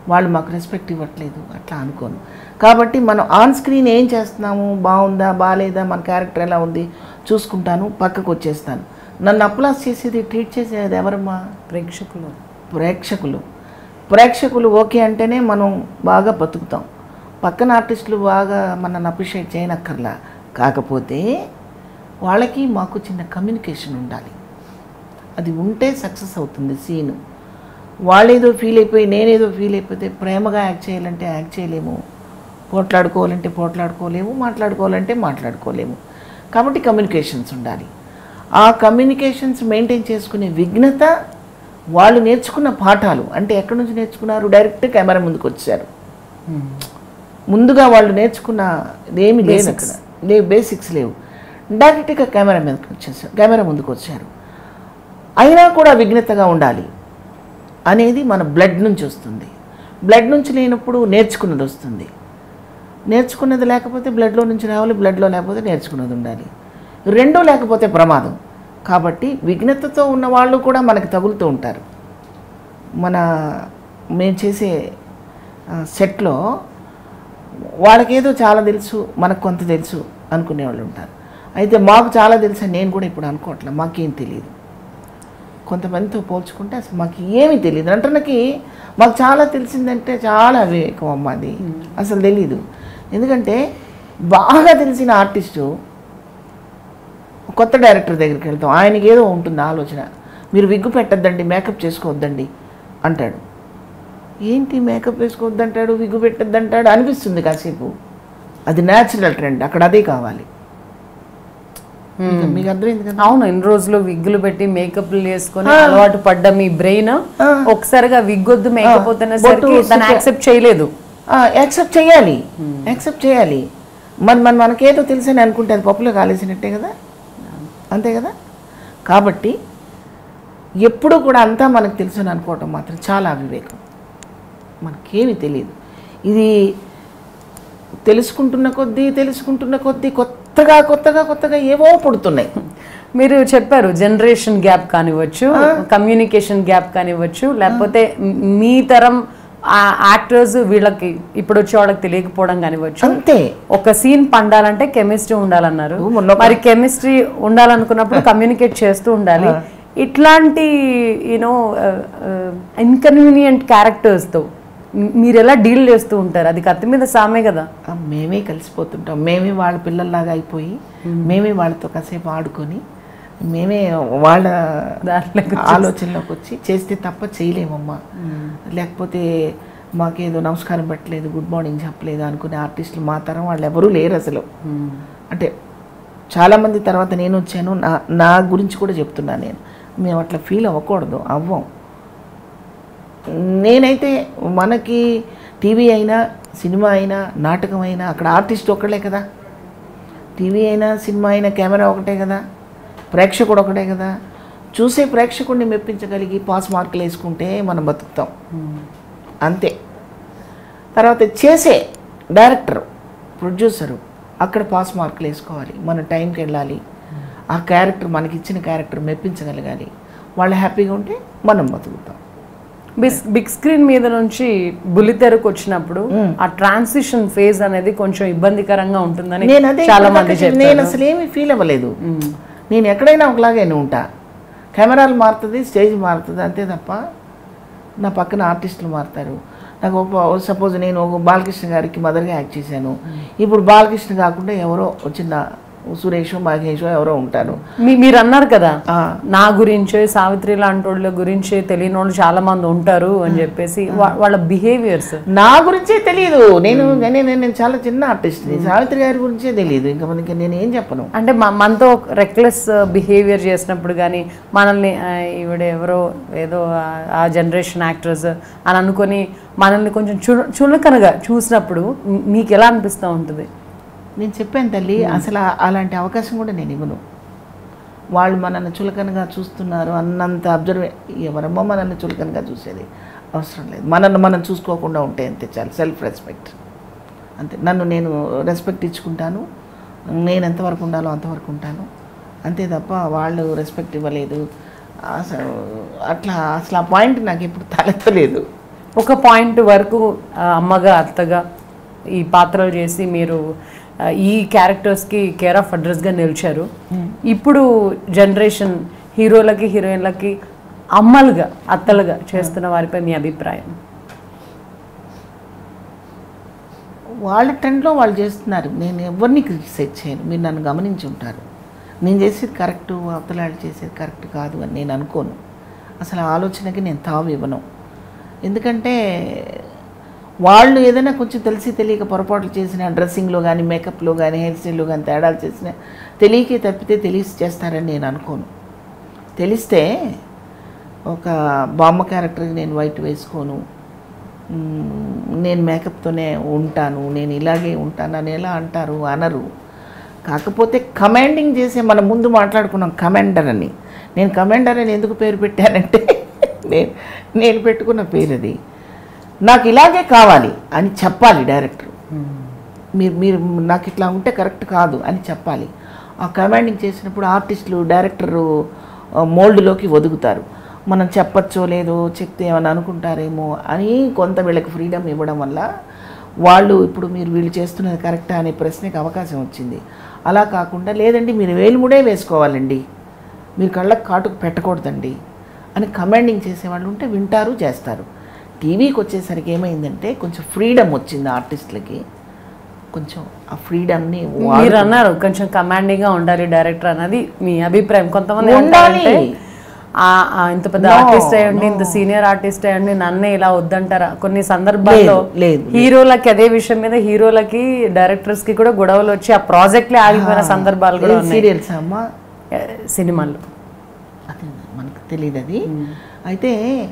వాళ్ళు మాకు రెస్పెక్ట్ ఇవ్వట్లేదు అట్లా అనుకోను కాబట్టి మనం ఆన్ స్క్రీన్ ఏం చేస్తున్నాము బాగుందా బాగాలేదా మన క్యారెక్టర్ ఎలా ఉంది చూసుకుంటాను పక్కకు వచ్చేస్తాను నన్ను అప్లాస్ చేసేది ట్రీట్ చేసేది ఎవరమ్మా ప్రేక్షకులు ప్రేక్షకులు ప్రేక్షకులు ఓకే అంటేనే మనం బాగా బతుకుతాం పక్కన ఆర్టిస్టులు బాగా మనల్ని అప్రిషియేట్ చేయనక్కర్లా కాకపోతే వాళ్ళకి మాకు చిన్న కమ్యూనికేషన్ ఉండాలి అది ఉంటే సక్సెస్ అవుతుంది సీను వాళ్ళేదో ఫీల్ అయిపోయి నేనేదో ఫీల్ అయిపోతే ప్రేమగా యాక్ట్ చేయాలంటే యాక్ట్ చేయలేము పోట్లాడుకోవాలంటే పోట్లాడుకోలేము మాట్లాడుకోవాలంటే మాట్లాడుకోలేము కాబట్టి కమ్యూనికేషన్స్ ఉండాలి ఆ కమ్యూనికేషన్స్ మెయింటైన్ చేసుకునే విఘ్నత వాళ్ళు నేర్చుకున్న పాఠాలు అంటే ఎక్కడి నుంచి నేర్చుకున్నారు డైరెక్ట్ కెమెరా ముందుకు వచ్చారు ముందుగా వాళ్ళు నేర్చుకున్న ఏమి లేదు అక్కడ లేవు బేసిక్స్ లేవు డైరెక్ట్గా కెమెరా మీదకి వచ్చేసారు కెమెరా ముందుకు వచ్చారు అయినా కూడా విఘ్నతగా ఉండాలి అనేది మన బ్లడ్ నుంచి వస్తుంది బ్లడ్ నుంచి లేనప్పుడు నేర్చుకున్నది వస్తుంది నేర్చుకున్నది లేకపోతే బ్లడ్లో నుంచి రావాలి బ్లడ్లో లేకపోతే నేర్చుకున్నది ఉండాలి రెండూ లేకపోతే ప్రమాదం కాబట్టి విఘ్నతతో ఉన్న వాళ్ళు కూడా మనకు తగులుతూ ఉంటారు మన మేము చేసే ఆ, సెట్లో వాళ్ళకేదో చాలా తెలుసు మనకు కొంత తెలుసు అనుకునే వాళ్ళు ఉంటారు అయితే మాకు చాలా తెలుసు అని నేను కూడా ఇప్పుడు అనుకోవట్లే మాకేం తెలియదు కొంతమందితో పోల్చుకుంటే అసలు మాకు ఏమీ తెలియదు నటనకి మాకు చాలా తెలిసిందంటే చాలా వివేకం అమ్మ అది అసలు తెలీదు ఎందుకంటే బాగా తెలిసిన ఆర్టిస్టు కొత్త డైరెక్టర్ దగ్గరికి వెళ్తాం ఆయనకి ఏదో ఉంటుంది ఆలోచన మీరు విగ్గు పెట్టద్దండి మేకప్ చేసుకోవద్దండి అంటాడు ఏంటి మేకప్ వేసుకోవద్దంటాడు విగ్గు పెట్టద్దంటాడు అనిపిస్తుంది కాసేపు అది న్యాచురల్ ట్రెండ్ అక్కడ అదే కావాలి మీకు- మీకు అర్థమైంది కదా అవును ఇన్ని రోజులు విగ్గులు పెట్టి మేకప్లు వేసుకొని అలవాటు పడ్డ మీ బ్రెయిన్ ఒకసారిగా విగ్ వద్దు మేకప్ వద్దనేసరికి బొట్టు, దాన్ని సుక్క- యాక్సెప్ట్ చేయలేదు యాక్సెప్ట్ చేయాలి యాక్సెప్ట్ చేయాలి మన మన మనకేదో తెలుసని అనుకుంటే అది పప్పులో కాలేసినట్టే కదా అంతే కదా కాబట్టి ఎప్పుడూ కూడా అంతా మనకు తెలుసు అని అనుకోవటం మాత్రం చాలా అవివేకం మనకేమీ తెలియదు ఇది తెలుసుకుంటున్న కొద్దీ తెలుసుకుంటున్న కొద్దీ కొత్తగా కొత్తగా కొత్తగా ఏవో పుడుతున్నాయి మీరు చెప్పారు జనరేషన్ గ్యాప్ కానివ్వచ్చు కమ్యూనికేషన్ గ్యాప్ కానివ్వచ్చు లేకపోతే మ్- మీ తరం యాక్టర్స్ వీళ్ళకి ఇప్పుడు వచ్చే వాళ్ళకి తెలియకపోవడం కానివ్వచ్చు అంతే ఒక సీన్ పండాలంటే కెమిస్ట్రీ ఉండాలన్నారు మొన్న ఒక- మరి కెమిస్ట్రీ ఉండాలనుకున్నప్పుడు కమ్యూనికేట్ చేస్తూ ఉండాలి ఇట్లాంటి యూనో ఇన్కన్వీనియంట్ క్యారెక్టర్స్తో మీరు ఎలా డీల్ చేస్తూ ఉంటారు అది కత్తి మీద సామే కదా ఆ, మేమే కలిసిపోతుంటాం మేమే వాళ్ళ పిల్లల్లాగా అయిపోయి మేమే వాళ్ళతో కాసేపు ఆడుకొని మేమే వాళ్ళ దాంట్లోకి ఆలోచనలోకి వచ్చి చేస్తే తప్ప చేయలేమమ్మా లేకపోతే మాకేదో నమస్కారం పెట్టలేదు గుడ్ మార్నింగ్ చెప్పలేదు అనుకునే ఆర్టిస్టులు మా తరం వాళ్ళు ఎవరూ లేరు అసలు అంటే చాలామంది తర్వాత నేను వచ్చాను నా నా గురించి కూడా చెప్తున్నాను నేను మేము అట్లా ఫీల్ అవ్వకూడదు అవ్వం నేనైతే మనకి టీవీ అయినా సినిమా అయినా నాటకం అయినా అక్కడ ఆర్టిస్ట్ ఒక్కడే కదా టీవీ అయినా సినిమా అయినా కెమెరా ఒకటే కదా ప్రేక్షకుడు ఒకటే కదా చూసే ప్రేక్షకుడిని మెప్పించగలిగి పాస్ మార్కులు వేసుకుంటే మనం బతుకుతాం అంతే తర్వాత చేసే డైరెక్టర్ ప్రొడ్యూసరు అక్కడ పాస్ మార్కులు వేసుకోవాలి మన టైంకి వెళ్ళాలి ఆ క్యారెక్టర్ మనకి ఇచ్చిన క్యారెక్టర్ మెప్పించగలగాలి వాళ్ళు హ్యాపీగా ఉంటే మనం బతుకుతాం బిగ్ బిగ్ స్క్రీన్ మీద నుంచి బుల్లితెరకు వచ్చినప్పుడు ఆ ట్రాన్సిషన్ ఫేజ్ అనేది కొంచెం ఇబ్బందికరంగా ఉంటుందని నేను అదే చాలా ఇందాక మంది చెప్పాను. నేను చెప్పారు అసలు ఏమీ ఫీల్ అవ్వలేదు నేను ఎక్కడైనా ఒకలాగానే ఉంటా కెమెరాలు మారుతుంది స్టేజ్ మారుతుంది అంతే తప్ప నా పక్కన ఆర్టిస్టులు మారుతారు నాకు సపోజ్ నేను ఒక బాలకృష్ణ గారికి మదర్గా యాక్ట్ చేశాను ఇప్పుడు బాలకృష్ణ కాకుండా ఎవరో వచ్చిన సురేషో మహేషో ఎవరో ఉంటారు మీ మీరు అన్నారు కదా ఆ, నా గురించే సావిత్రి లాంటి వాళ్ళ గురించే తెలియని వాళ్ళు చాలా మంది ఉంటారు అని చెప్పేసి వా- వాళ్ళ బిహేవియర్స్ నా గురించే తెలియదు నేను నేను నేను చాలా చిన్న ఆర్టిస్ట్ని సావిత్రి గారి గురించే తెలియదు ఇంకా మనకి నేను ఏం చెప్పను అంటే మ- మనతో రెక్లెస్ బిహేవియర్ చేసినప్పుడు కానీ మనల్ని ఆ, ఈవిడ ఎవరో ఏదో ఆ- ఆ జనరేషన్ యాక్టర్స్ అని అనుకొని మనల్ని కొంచెం చు చులకనగా చూసినప్పుడు మీ- మీకు ఎలా అనిపిస్తూ ఉంటుంది నేను చెప్పాను తల్లి అసలు ఆ- అలాంటి అవకాశం కూడా నేను ఇవ్వను వాళ్ళు మనల్ని చులకనగా చూస్తున్నారు అన్నంత అబ్జర్వే ఎవరమ్మో మనల్ని చులకనగా చూసేది అవసరం లేదు మనల్ని మనం చూసుకోకుండా ఉంటే అంతే చాలు సెల్ఫ్ రెస్పెక్ట్ అంతే నన్ను నేను రెస్పెక్ట్ ఇచ్చుకుంటాను నేను ఎంతవరకు ఉండాలో అంతవరకు ఉంటాను అంతే తప్ప వాళ్ళు రెస్పెక్ట్ ఇవ్వలేదు అసలు అట్లా అసలు ఆ పాయింట్ నాకు ఎప్పుడు తలెత్తలేదు ఒక పాయింట్ వరకు ఆ, అమ్మగా అత్తగా ఈ పాత్రలు చేసి మీరు ఆ, ఈ క్యారెక్టర్స్కి కేర్ ఆఫ్ అడ్రస్గా నిలిచారు ఇప్పుడు జనరేషన్ హీరోలకి హీరోయిన్లకి అమ్మలుగా అత్తలుగా చేస్తున్న వారిపై మీ అభిప్రాయం వాళ్ళ ట్రెండ్లో వాళ్ళు చేస్తున్నారు నేను ఎవరిని క్రిటిసైజ్ చేయను మీరు నన్ను గమనించి ఉంటారు నేను చేసేది కరెక్ట్ అవతల వాళ్ళు చేసేది కరెక్ట్ కాదు అని నేను అనుకోను అసలు ఆ ఆలోచనకి నేను తావు ఇవ్వను ఎందుకంటే వాళ్ళు ఏదైనా కొంచెం తెలిసి తెలియక పొరపాట్లు చేసిన డ్రెస్సింగ్లో కానీ మేకప్లో కానీ హెయిర్ స్టైల్లో కానీ తేడాలు చేసిన తెలియకే తప్పితే తెలిసి చేస్తారని నేను అనుకోను తెలిస్తే ఒక బామ్మ క్యారెక్టర్కి నేను వైట్ వేసుకోను మ్మ్, నేను మేకప్తోనే ఉంటాను నేను ఇలాగే ఉంటాను అని ఎలా అంటారు అనరు కాకపోతే కమాండింగ్ చేసే మనం ముందు మాట్లాడుకున్నాం కమాండర్ అని నేను కమాండర్ అని ఎందుకు పేరు పెట్టానంటే నేను నేను పెట్టుకున్న పేరు అది నాకు ఇలాగే కావాలి అని చెప్పాలి డైరెక్టర్ మీరు మీరు నాకు ఇట్లా ఉంటే కరెక్ట్ కాదు అని చెప్పాలి ఆ కమాండింగ్ చేసినప్పుడు ఆర్టిస్టులు డైరెక్టరు మోల్డ్లోకి ఒదుగుతారు మనం చెప్పచ్చో లేదో చెప్తే ఏమైనా అనుకుంటారేమో అని కొంత వీళ్ళకి ఫ్రీడమ్ ఇవ్వడం వల్ల వాళ్ళు ఇప్పుడు మీరు వీళ్ళు చేస్తున్నది కరెక్టా అనే ప్రశ్నకి అవకాశం వచ్చింది అలా కాకుండా లేదండి మీరు వేలుముడే వేసుకోవాలండి మీరు కళ్ళకు కాటుకు పెట్టకూడదండి అని కమాండింగ్ చేసేవాళ్ళు ఉంటే వింటారు చేస్తారు టీవీకి వచ్చేసరికి ఏమైందంటే కొంచెం ఫ్రీడమ్ వచ్చింది ఆర్టిస్టులకి కొంచెం ఆ ఫ్రీడమ్ని మీరు అన్నారు కొంచెం కమాండింగ్ గా ఉండాలి డైరెక్టర్ అన్నది మీ అభిప్రాయం కొంతమంది ఉండాలి. ఏమంటారంటే, ఆ- ఆ ఇంత పెద్ద No, ఆర్టిస్ట్ అయ్యండి ఇంత సీనియర్ ఆర్టిస్ట్ అయ్యండి నన్నే ఇలా వద్దంటారా కొన్ని సందర్భాల్లో లేదు, లేదు, హీరోలకి అదే విషయం మీద హీరోలకి డైరెక్టర్స్ కి కూడా గొడవలు వచ్చి ఆ ప్రాజెక్ట్ లే ఆగిపోయిన సందర్భాలు కూడా ఉన్నాయి సీరియల్స్ అమ్మ ఏ, సినిమాల్లో అది మనకు తెలియదు అది అయితే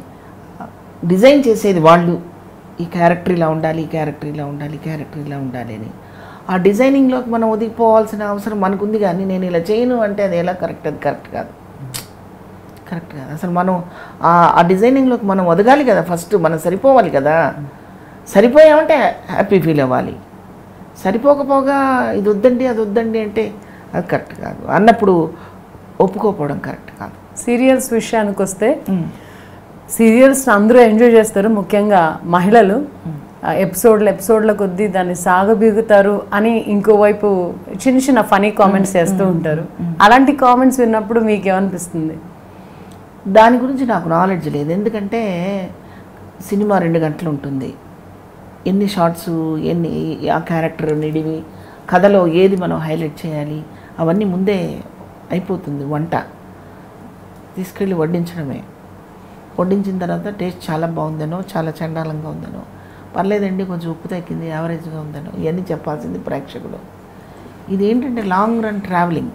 డిజైన్ చేసేది వాళ్ళు ఈ క్యారెక్టర్ ఇలా ఉండాలి ఈ క్యారెక్టర్ ఇలా ఉండాలి ఈ క్యారెక్టర్ ఇలా ఉండాలి అని ఆ డిజైనింగ్లోకి మనం ఒదిగిపోవాల్సిన అవసరం మనకుంది కానీ నేను ఇలా చేయను అంటే అది ఎలా కరెక్ట్ అది కరెక్ట్ కాదు కరెక్ట్ కాదు అసలు మనం ఆ- ఆ డిజైనింగ్లోకి మనం ఒదగాలి కదా ఫస్ట్ మనం సరిపోవాలి కదా సరిపోయామంటే హ్యాపీ ఫీల్ అవ్వాలి సరిపోకపోగా ఇది వద్దండి అది వద్దండి అంటే అది కరెక్ట్ కాదు అన్నప్పుడు ఒప్పుకోకపోవడం కరెక్ట్ కాదు సీరియల్స్ విషయానికి వస్తే సీరియల్స్ అందరూ ఎంజాయ్ చేస్తారు ముఖ్యంగా మహిళలు ఆ ఎపిసోడ్లు ఎపిసోడ్ల కొద్దీ దాన్ని సాగబీగుతారు అని ఇంకోవైపు చిన్న చిన్న ఫనీ కామెంట్స్ చేస్తూ ఉంటారు అలాంటి కామెంట్స్ విన్నప్పుడు మీకు ఏమనిపిస్తుంది దాని గురించి నాకు నాలెడ్జ్ లేదు ఎందుకంటే సినిమా రెండు గంటలు ఉంటుంది ఎన్ని షార్ట్స్ ఎన్ని ఆ క్యారెక్టర్ నిడివి కథలో ఏది మనం హైలైట్ చేయాలి అవన్నీ ముందే అయిపోతుంది వంట తీసుకెళ్ళి వడ్డించడమే వడ్డించిన తర్వాత టేస్ట్ చాలా బాగుందనో చాలా చండాలంగా ఉందనో పర్లేదండి కొంచెం ఉప్పు తగ్గింది యావరేజ్గా ఉందనో ఇవన్నీ చెప్పాల్సింది ప్రేక్షకుడు ఇది ఏంటంటే long run travelling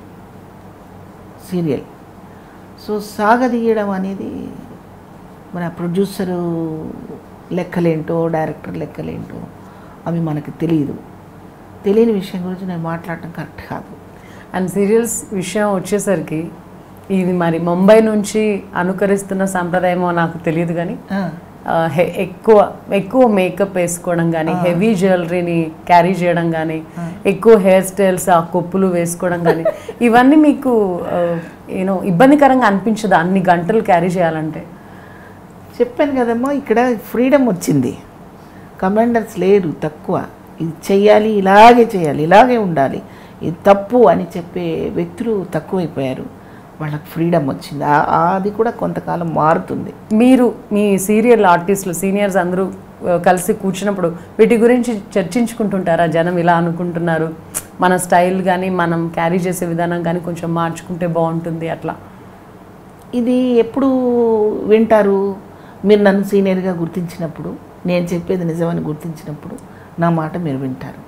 serial so సాగదీయడం అనేది మన ప్రొడ్యూసరు లెక్కలేంటో డైరెక్టర్ లెక్కలేంటో అవి మనకు తెలియదు తెలియని విషయం గురించి నేను మాట్లాడటం కరెక్ట్ కాదు అండ్ సీరియల్స్ విషయం వచ్చేసరికి ఇది మరి ముంబై నుంచి అనుకరిస్తున్న సంప్రదాయమో నాకు తెలియదు కానీ ఆ, ఆ, హె- ఎక్కువ ఎక్కువ మేకప్ వేసుకోవడం కానీ హెవీ జ్యువెలరీని క్యారీ చేయడం కానీ ఎక్కువ హెయిర్ స్టైల్స్ ఆ కొప్పులు వేసుకోవడం కానీ ఇవన్నీ మీకు యూనో ఇబ్బందికరంగా అనిపించదు అన్ని గంటలు క్యారీ చేయాలంటే చెప్పాను కదమ్మా ఇక్కడ ఫ్రీడమ్ వచ్చింది కమాండర్స్ లేరు తక్కువ ఇది చెయ్యాలి ఇలాగే చేయాలి ఇలాగే ఉండాలి ఇది తప్పు అని చెప్పే వ్యక్తులు తక్కువైపోయారు వాళ్ళకి ఫ్రీడమ్ వచ్చింది ఆ- ఆ- అది కూడా కొంతకాలం మారుతుంది మీరు మీ సీరియల్ ఆర్టిస్టులు సీనియర్స్ అందరూ ఆ, కలిసి కూర్చున్నప్పుడు వీటి గురించి చర్చించుకుంటుంటారా జనం ఇలా అనుకుంటున్నారు మన స్టైల్ కానీ మనం క్యారీ చేసే విధానం కానీ కొంచెం మార్చుకుంటే బాగుంటుంది అట్లా ఇది ఎప్పుడు వింటారు మీరు నన్ను సీనియర్గా గుర్తించినప్పుడు నేను చెప్పేది నిజమని గుర్తించినప్పుడు నా మాట మీరు వింటారు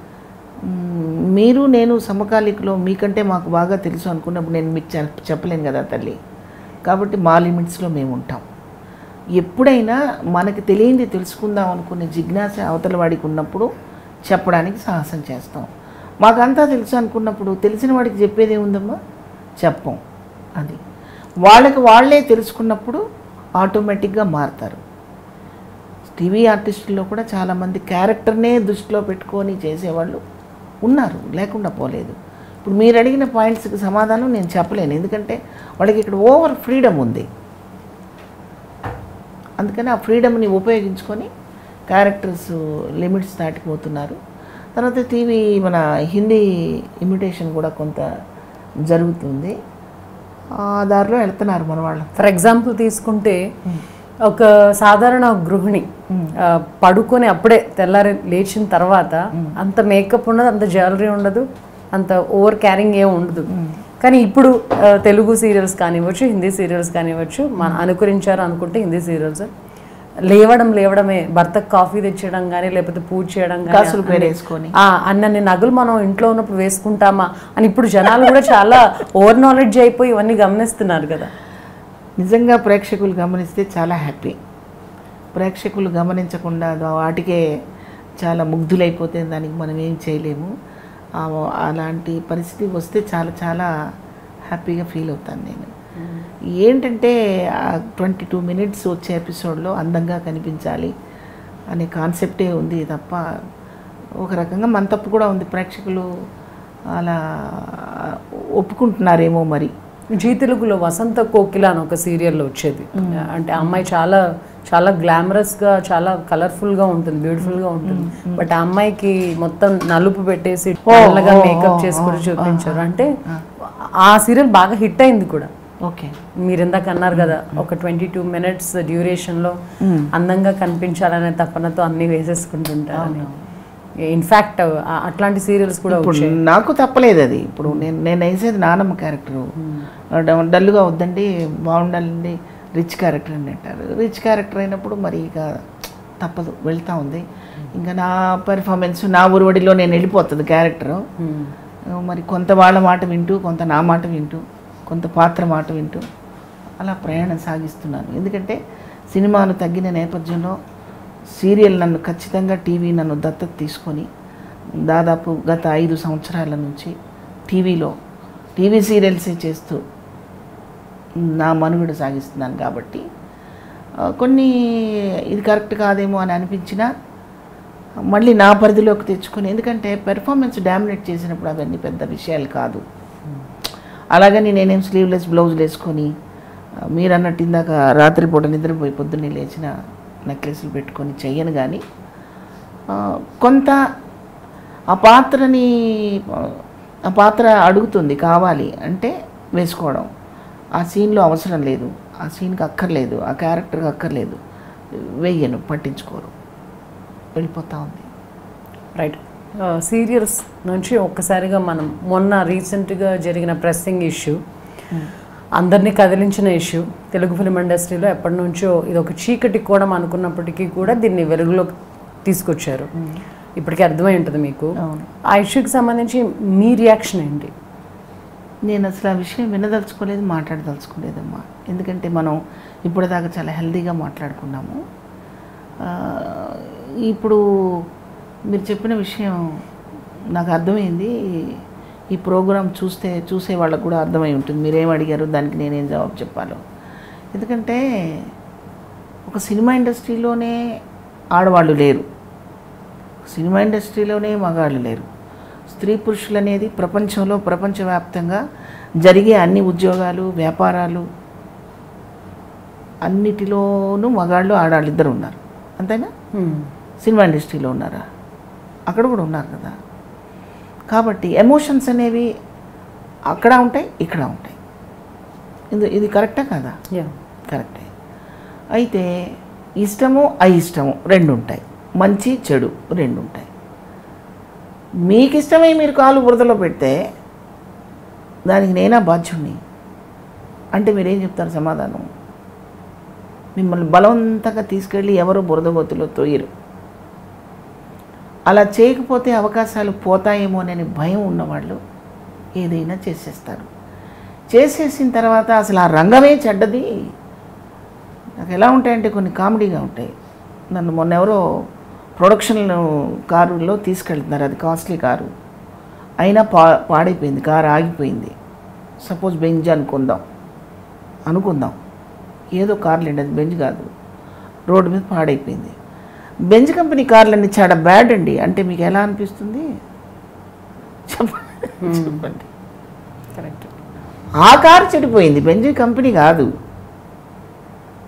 మ్మ్, మీరు నేను సమకాలికలో మీకంటే మాకు బాగా తెలుసు అనుకున్నప్పుడు నేను మీకు చెప్ చెప్పలేను కదా తల్లి కాబట్టి మా లిమిట్స్లో మేము ఉంటాం ఎప్పుడైనా మనకి తెలియంది తెలుసుకుందాం అనుకునే జిజ్ఞాస అవతల వాడికి ఉన్నప్పుడు చెప్పడానికి సాహసం చేస్తాం మాకంతా తెలుసు అనుకున్నప్పుడు తెలిసిన వాడికి చెప్పేది ఏముందమ్మా చెప్పం అది వాళ్ళకి వాళ్ళే తెలుసుకున్నప్పుడు ఆటోమేటిక్గా మారుతారు టీవీ ఆర్టిస్టుల్లో కూడా చాలామంది క్యారెక్టర్నే దృష్టిలో పెట్టుకొని చేసేవాళ్ళు ఉన్నారు లేకుండా పోలేదు ఇప్పుడు మీరు అడిగిన పాయింట్స్కి సమాధానం నేను చెప్పలేను ఎందుకంటే వాళ్ళకి ఇక్కడ ఓవర్ ఫ్రీడమ్ ఉంది అందుకని ఆ ఫ్రీడమ్ని ఉపయోగించుకొని క్యారెక్టర్స్ లిమిట్స్ దాటిపోతున్నారు తర్వాత టీవీ మన హిందీ ఇమిటేషన్ కూడా కొంత జరుగుతుంది ఆ దారిలో వెళ్తున్నారు మన వాళ్ళు ఫర్ ఎగ్జాంపుల్ తీసుకుంటే ఒక సాధారణ గృహిణి ఆ, పడుకొని అప్పుడే తెల్లారి లేచిన తర్వాత అంత మేకప్ ఉండదు అంత జ్యువెలరీ ఉండదు అంత ఓవర్ క్యారింగ్ ఏం ఉండదు కానీ ఇప్పుడు ఆ, తెలుగు సీరియల్స్ కానివ్వచ్చు హిందీ సీరియల్స్ కానివ్వచ్చు మన అనుకరించారు అనుకుంటే హిందీ సీరియల్స్ లేవడం లేవడమే భర్తకు కాఫీ తెచ్చడం కానీ లేకపోతే పూజ చేయడం కాసులు కానీ పేరు వేసుకొని ఆ, అన్నన్ని నగలు మనం ఇంట్లో ఉన్నప్పుడు వేసుకుంటామా అని ఇప్పుడు జనాలు కూడా చాలా ఓవర్ నాలెడ్జ్ అయిపోయి ఇవన్నీ గమనిస్తున్నారు కదా నిజంగా ప్రేక్షకులు గమనిస్తే చాలా హ్యాపీ ప్రేక్షకులు గమనించకుండా దా- వాటికే చాలా ముగ్ధులైపోతే దానికి మనం ఏం చేయలేము ఆ- అలాంటి పరిస్థితి వస్తే చాలా చాలా హ్యాపీగా ఫీల్ అవుతాను నేను ఏంటంటే ట్వంటీ టూ మినిట్స్ వచ్చే ఎపిసోడ్లో అందంగా కనిపించాలి అనే కాన్సెప్టే ఉంది తప్ప ఒక రకంగా మన తప్పు కూడా ఉంది ప్రేక్షకులు అలా ఒప్పుకుంటున్నారేమో మరి జీ తెలుగులో వసంత కోకిల అని ఒక సీరియల్లో వచ్చేది అంటే ఆ అమ్మాయి చాలా చాలా గ్లామరస్ గా చాలా కలర్ఫుల్ గా ఉంటుంది బ్యూటిఫుల్ గా ఉంటుంది బట్ ఆ అమ్మాయికి మొత్తం నలుపు పెట్టేసి నల్లగా మేకప్ చేసి కూడా చూపించారు అంటే ఆ సీరియల్ బాగా హిట్ అయింది కూడా ఓకే మీరు ఇందాక అన్నారు కదా ఒక ట్వంటీ టూ మినిట్స్ డ్యూరేషన్ లో అందంగా కనిపించాలనే తపనతో అన్ని వేసేసుకుంటుంటారు ఇన్ఫాక్ట్ అట్లాంటి సీరియల్స్ కూడా ఇప్పుడు నాకు తప్పలేదు అది ఇప్పుడు నేను నేను వేసేది నానమ్మ క్యారెక్టరు డల్గా వద్దండి బాగుండాలండి రిచ్ క్యారెక్టర్ అని అంటారు రిచ్ క్యారెక్టర్ అయినప్పుడు మరి ఇక తప్పదు వెళ్తా ఉంది ఇంకా నా పెర్ఫార్మెన్స్ నా ఉరువడిలో నేను వెళ్ళిపోతుంది క్యారెక్టరు Hmm. మరి కొంత వాళ్ళ మాట వింటూ కొంత నా మాట వింటూ కొంత పాత్ర మాట వింటూ అలా ప్రయాణం సాగిస్తున్నాను ఎందుకంటే సినిమాలు తగ్గిన నేపథ్యంలో సీరియల్ నన్ను ఖచ్చితంగా టీవీ నన్ను దత్తత తీసుకొని దాదాపు గత ఐదు సంవత్సరాల నుంచి టీవీలో టీవీ సీరియల్సే చేస్తూ నా మనుగడ సాగిస్తున్నాను కాబట్టి ఆ, కొన్ని ఇది కరెక్ట్ కాదేమో అని అనిపించినా మళ్ళీ నా పరిధిలోకి తెచ్చుకొని ఎందుకంటే పెర్ఫార్మెన్స్ డామినేట్ చేసినప్పుడు అవన్నీ పెద్ద విషయాలు కాదు అలాగని నేనేం స్లీవ్లెస్ బ్లౌజులు వేసుకొని ఆ, మీరు అన్నట్టు ఇందాక రాత్రిపూట నిద్రపోయి పొద్దున్నే లేచిన నెక్లెస్లు పెట్టుకొని చెయ్యను కానీ ఆ, కొంత ఆ పాత్రని ఆ పాత్ర అడుగుతుంది కావాలి అంటే వేసుకోవడం ఆ సీన్లో అవసరం లేదు ఆ సీన్కి అక్కర్లేదు ఆ క్యారెక్టర్కి అక్కర్లేదు వెయ్యను పట్టించుకోరు వెళ్ళిపోతా ఉంది రైట్ సీరియల్స్ నుంచి ఒక్కసారిగా మనం మొన్న రీసెంట్గా జరిగిన ప్రెస్సింగ్ ఇష్యూ అందరినీ కదిలించిన ఇష్యూ తెలుగు ఫిలిం ఇండస్ట్రీలో ఎప్పటి నుంచో ఇది ఒక చీకటి కోణం అనుకున్నప్పటికీ కూడా దీన్ని వెలుగులోకి తీసుకొచ్చారు ఇప్పటికీ అర్థమై ఉంటుంది మీకు అవును ఆ ఇష్యూకి సంబంధించి మీ రియాక్షన్ ఏంటి నేను అసలు ఆ విషయం వినదలుచుకోలేదు మాట్లాడదలుచుకోలేదమ్మా ఎందుకంటే మనం ఇప్పటిదాకా చాలా హెల్తీగా మాట్లాడుకున్నాము ఆ, ఇప్పుడు మీరు చెప్పిన విషయం నాకు అర్థమైంది ఈ ప్రోగ్రాం చూస్తే చూసే వాళ్ళకు కూడా అర్థమై ఉంటుంది మీరేం అడిగారు దానికి నేనేం జవాబు చెప్పాలో ఎందుకంటే ఒక సినిమా ఇండస్ట్రీలోనే ఆడవాళ్ళు లేరు సినిమా ఇండస్ట్రీలోనే మగాళ్ళు లేరు స్త్రీ పురుషులు అనేది ప్రపంచంలో ప్రపంచవ్యాప్తంగా జరిగే అన్ని ఉద్యోగాలు వ్యాపారాలు అన్నిటిలోనూ మగాళ్ళు ఆడాళ్ళు ఇద్దరు ఉన్నారు అంతేనా సినిమా ఇండస్ట్రీలో ఉన్నారా అక్కడ కూడా ఉన్నారు కదా కాబట్టి ఎమోషన్స్ అనేవి అక్కడ ఉంటాయి ఇక్కడ ఉంటాయి ఇది ఇది కరెక్టా కదా యా కరెక్టే అయితే ఇష్టము అయిష్టము రెండు ఉంటాయి మంచి చెడు రెండు ఉంటాయి మీకు ఇష్టమై మీరు కాలు బురదలో పెడితే దానికి నేనా బాధ్యుణ్ణి అంటే మీరేం చెప్తారు సమాధానం మిమ్మల్ని బలవంతంగా తీసుకెళ్ళి ఎవరు బురద గొత్తులో తోయరు అలా చేయకపోతే అవకాశాలు పోతాయేమోనని భయం ఉన్నవాళ్ళు ఏదైనా చేసేస్తారు చేసేసిన తర్వాత అసలు ఆ రంగమే చెడ్డది నాకు ఎలా ఉంటాయంటే కొన్ని కామెడీగా ఉంటాయి నన్ను మొన్న ఎవరో ప్రొడక్షన్ కారులో తీసుకెళ్తున్నారు అది కాస్ట్లీ కారు అయినా పా పాడైపోయింది కారు ఆగిపోయింది సపోజ్ బెంజ్ అనుకుందాం అనుకుందాం ఏదో కార్లు అది బెంజ్ కాదు రోడ్డు మీద పాడైపోయింది బెంజ్ కంపెనీ కార్లన్నీ చాలా బ్యాడ్ అండి అంటే మీకు ఎలా అనిపిస్తుంది చెప్పండి చెప్పండి కరెక్ట్ ఆ కారు చెడిపోయింది బెంజ్ కంపెనీ కాదు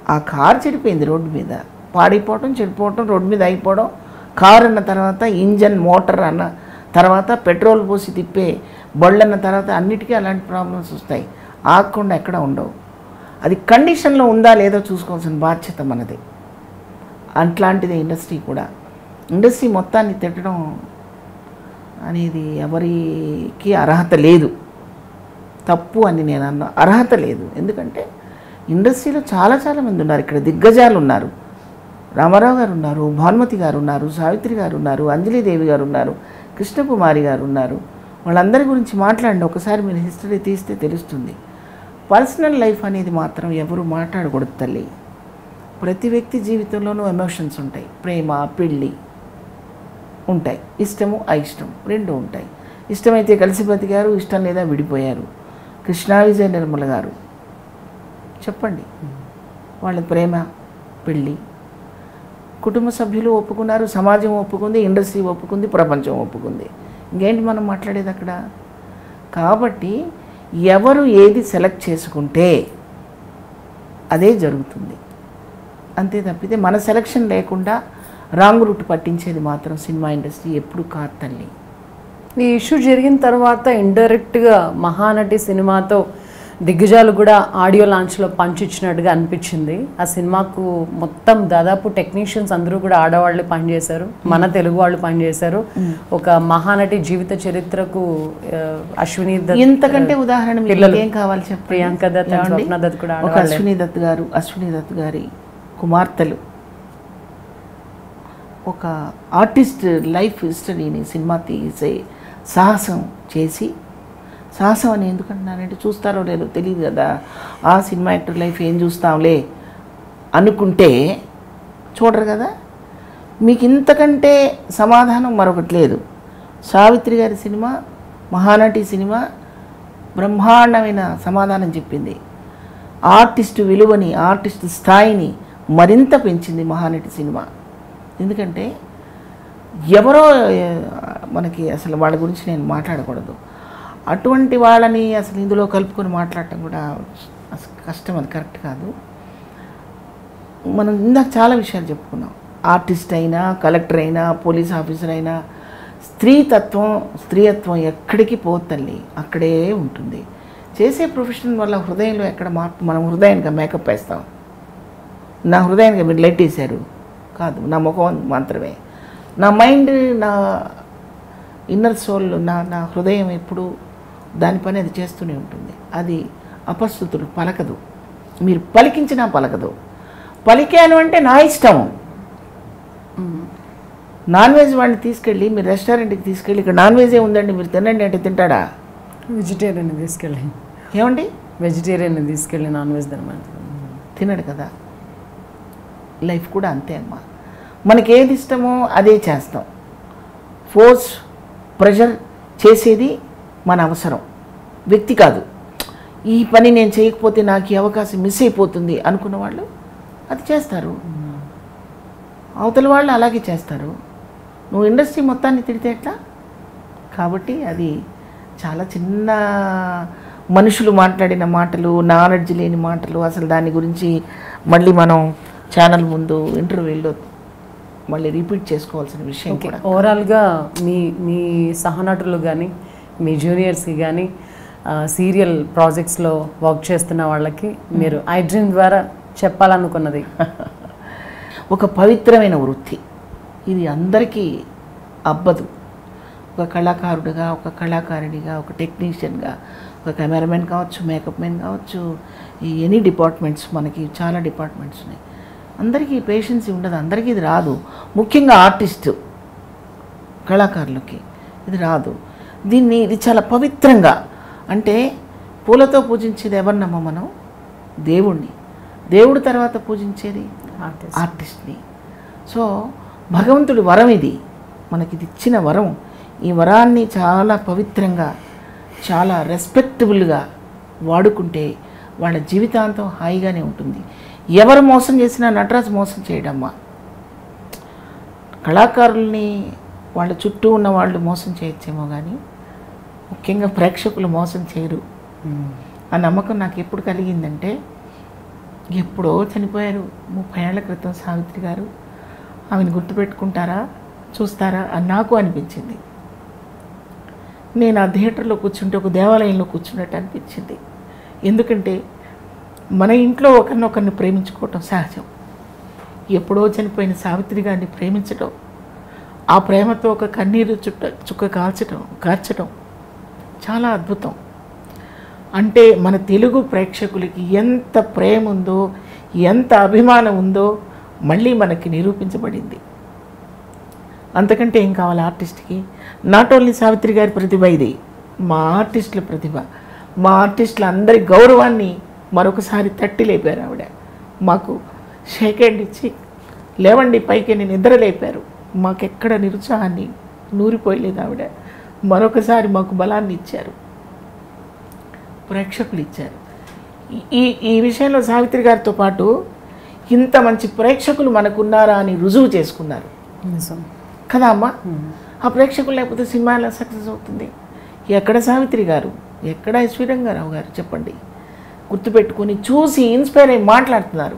ఆ కారు చెడిపోయింది రోడ్డు మీద పాడైపోవటం చెడిపోవటం రోడ్డు మీద అయిపోవడం కారు అన్న తర్వాత ఇంజన్ మోటార్ అన్న తర్వాత పెట్రోల్ పోసి తిప్పే బళ్ళు అన్న తర్వాత అన్నిటికీ అలాంటి ప్రాబ్లమ్స్ వస్తాయి ఆగకుండా ఎక్కడ ఉండవు అది కండిషన్లో ఉందా లేదో చూసుకోవాల్సిన బాధ్యత మనది అట్లాంటిదే ఇండస్ట్రీ కూడా ఇండస్ట్రీ మొత్తాన్ని తిట్టడం అనేది ఎవరికి అర్హత లేదు తప్పు అని నేను అన్న అర్హత లేదు ఎందుకంటే ఇండస్ట్రీలో చాలా చాలా మంది ఉన్నారు ఇక్కడ దిగ్గజాలు ఉన్నారు రామారావు గారు ఉన్నారు భానుమతి గారు ఉన్నారు సావిత్రి గారు ఉన్నారు అంజలీదేవి గారు ఉన్నారు కృష్ణకుమారి గారు ఉన్నారు వాళ్ళందరి గురించి మాట్లాడండి ఒకసారి మీరు హిస్టరీ తీస్తే తెలుస్తుంది పర్సనల్ లైఫ్ అనేది మాత్రం ఎవరు మాట్లాడకూడదు తల్లి ప్రతి వ్యక్తి జీవితంలోనూ ఎమోషన్స్ ఉంటాయి ప్రేమ పెళ్ళి ఉంటాయి ఇష్టము అయిష్టం రెండు ఉంటాయి ఇష్టమైతే కలిసి బతికారు ఇష్టం లేదా విడిపోయారు కృష్ణా విజయ నిర్మల గారు చెప్పండి వాళ్ళ ప్రేమ పెళ్ళి కుటుంబ సభ్యులు ఒప్పుకున్నారు సమాజం ఒప్పుకుంది ఇండస్ట్రీ ఒప్పుకుంది ప్రపంచం ఒప్పుకుంది ఇంకేంటి మనం మాట్లాడేది అక్కడ కాబట్టి ఎవరు ఏది సెలెక్ట్ చేసుకుంటే అదే జరుగుతుంది అంతే తప్పితే మన సెలక్షన్ లేకుండా రాంగ్ రూట్ పట్టించేది మాత్రం సినిమా ఇండస్ట్రీ ఎప్పుడు కాదు తల్లి ఈ ఇష్యూ జరిగిన తర్వాత ఇండైరెక్ట్గా మహానటి సినిమాతో దిగ్గజాలు కూడా ఆడియో లాంచ్లో పంచిచ్చినట్టుగా అనిపించింది ఆ సినిమాకు మొత్తం దాదాపు టెక్నీషియన్స్ అందరూ కూడా ఆడవాళ్ళే పనిచేశారు మన తెలుగు వాళ్ళు పనిచేశారు ఒక మహానటి జీవిత చరిత్రకు ఆ, అశ్విని దత్ ఇంతకంటే ఉదాహరణ మీకు పిల్లలు. ఏం కావాలి చెప్పండి ప్రియాంక దత్ and ఏమండి? స్వప్న దత్ కూడా ఒక అశ్విని దత్ గారు అశ్విని దత్ గారి కుమార్తెలు ఒక ఆర్టిస్ట్ లైఫ్ హిస్టరీని సినిమా తీసే సాహసం చేసి సాహసం అని ఎందుకంటున్నానంటే చూస్తారో లేదో తెలియదు కదా ఆ సినిమా యాక్టర్ లైఫ్ ఏం చూస్తాంలే అనుకుంటే చూడరు కదా మీకు ఇంతకంటే సమాధానం మరొకటి లేదు సావిత్రి గారి సినిమా మహానటి సినిమా బ్రహ్మాండమైన సమాధానం చెప్పింది ఆర్టిస్టు విలువని ఆర్టిస్ట్ స్థాయిని మరింత పెంచింది మహానటి సినిమా ఎందుకంటే ఎవరో ఏ, మనకి అసలు వాళ్ళ గురించి నేను మాట్లాడకూడదు అటువంటి వాళ్ళని అసలు ఇందులో కలుపుకొని మాట్లాడటం కూడా అసలు కష్టం అది కరెక్ట్ కాదు మనం ఇందాక చాలా విషయాలు చెప్పుకున్నాం ఆర్టిస్ట్ అయినా కలెక్టర్ అయినా పోలీస్ ఆఫీసర్ అయినా స్త్రీతత్వం స్త్రీయత్వం ఎక్కడికి పోతల్లి అక్కడే ఉంటుంది చేసే ప్రొఫెషన్ వల్ల హృదయంలో ఎక్కడ మార్పు మనం హృదయానికి మేకప్ వేస్తాం నా హృదయానికి మీరు లైట్ వేశారు కాదు నా ముఖం మాత్రమే నా మైండ్ నా ఇన్నర్ సోల్ నా నా హృదయం ఎప్పుడు దాని పని అది చేస్తూనే ఉంటుంది అది అపస్థుతులు పలకదు మీరు పలికించినా పలకదు పలికాను అంటే నా ఇష్టం నాన్ వెజ్ వాడిని తీసుకెళ్ళి మీరు రెస్టారెంట్కి తీసుకెళ్ళి ఇక్కడ నాన్ వెజే ఉందండి మీరు తినండి అంటే తింటాడా వెజిటేరియన్ తీసుకెళ్ళి ఏమండి వెజిటేరియన్ తీసుకెళ్ళి నాన్ వెజ్ తినమంట తినడు కదా లైఫ్ కూడా అంతే అమ్మా మనకి ఏది ఇష్టమో అదే చేస్తాం ఫోర్స్ ప్రెషర్ చేసేది మన అవసరం వ్యక్తి కాదు ఈ పని నేను చేయకపోతే నాకు ఈ అవకాశం మిస్ అయిపోతుంది అనుకున్న వాళ్ళు అది చేస్తారు అవతల వాళ్ళు అలాగే చేస్తారు నువ్వు ఇండస్ట్రీ మొత్తాన్ని తిడితే ఎట్లా కాబట్టి అది చాలా చిన్న మనుషులు మాట్లాడిన మాటలు నాలెడ్జ్ లేని మాటలు అసలు దాని గురించి మళ్ళీ మనం ఛానల్ ముందు ఇంటర్వ్యూలో మళ్ళీ రిపీట్ చేసుకోవాల్సిన విషయం ఓకే కూడా ఓవరాల్గా మీ మీ సహనటులు కానీ మీ జూనియర్స్కి కానీ సీరియల్ ప్రాజెక్ట్స్లో వర్క్ చేస్తున్న వాళ్ళకి మీరు ఐ డ్రీమ్ ద్వారా చెప్పాలనుకున్నది ఒక పవిత్రమైన వృత్తి ఇది అందరికీ అబ్బదు ఒక కళాకారుడిగా ఒక కళాకారిణిగా ఒక టెక్నీషియన్గా ఒక కెమెరామెన్ కావచ్చు మేకప్ మెన్ కావచ్చు ఈ ఎనీ డిపార్ట్మెంట్స్ మనకి చాలా డిపార్ట్మెంట్స్ ఉన్నాయి అందరికీ పేషెన్సీ ఉండదు అందరికీ ఇది రాదు ముఖ్యంగా ఆర్టిస్టు కళాకారులకి ఇది రాదు దీన్ని ఇది చాలా పవిత్రంగా అంటే పూలతో పూజించేది ఎవరినమ్మ మనం దేవుణ్ణి దేవుడి తర్వాత పూజించేది ఆర్టిస్ట్ ఆర్టిస్ట్ని సో భగవంతుడి వరం ఇది మనకి ఇది ఇచ్చిన వరం ఈ వరాన్ని చాలా పవిత్రంగా చాలా రెస్పెక్టబుల్గా వాడుకుంటే వాళ్ళ జీవితాంతం హాయిగానే ఉంటుంది ఎవరు మోసం చేసినా నటరాజు మోసం చేయడమ్మా కళాకారుల్ని వాళ్ళ చుట్టూ ఉన్న వాళ్ళు మోసం చేయొచ్చేమో కానీ ముఖ్యంగా ప్రేక్షకులు మోసం చేయరు ఆ నమ్మకం నాకు ఎప్పుడు కలిగిందంటే ఎప్పుడో చనిపోయారు ముప్పై ఏళ్ల క్రితం సావిత్రి గారు ఆమెను గుర్తుపెట్టుకుంటారా చూస్తారా అని నాకు అనిపించింది నేను ఆ థియేటర్లో కూర్చుంటే ఒక దేవాలయంలో కూర్చున్నట్టు అనిపించింది ఎందుకంటే మన ఇంట్లో ఒకరినొకరిని ప్రేమించుకోవటం సహజం ఎప్పుడో చనిపోయిన సావిత్రి గారిని ప్రేమించటం ఆ ప్రేమతో ఒక కన్నీరు చుట్ట చుక్క కాల్చటం కార్చటం చాలా అద్భుతం అంటే మన తెలుగు ప్రేక్షకులకి ఎంత ప్రేమ ఉందో ఎంత అభిమానం ఉందో మళ్ళీ మనకి నిరూపించబడింది అంతకంటే ఏం కావాలి ఆర్టిస్ట్కి నాట్ ఓన్లీ సావిత్రి గారి ప్రతిభ ఇది మా ఆర్టిస్టుల ప్రతిభ మా ఆర్టిస్టుల అందరి గౌరవాన్ని మరొకసారి తట్టి లేపారు ఆవిడ మాకు షేక్ హ్యాండ్ ఇచ్చి లేవండి పైకి నేను నిద్ర లేపారు మాకెక్కడ నిరుత్సాహాన్ని నూరిపోయలేదు ఆవిడ మరొకసారి మాకు బలాన్ని ఇచ్చారు ప్రేక్షకులు ఇచ్చారు ఈ- ఈ ఈ విషయంలో సావిత్రి గారితో పాటు ఇంత మంచి ప్రేక్షకులు మనకున్నారా అని రుజువు చేసుకున్నారు నిజం కదా అమ్మా ఆ ప్రేక్షకులు లేకపోతే సినిమా ఎలా సక్సెస్ అవుతుంది ఎక్కడ సావిత్రి గారు ఎక్కడ ఐశ్వర్యంగారావు గారు చెప్పండి గుర్తుపెట్టుకొని చూసి ఇన్స్పైర్ అయ్యి మాట్లాడుతున్నారు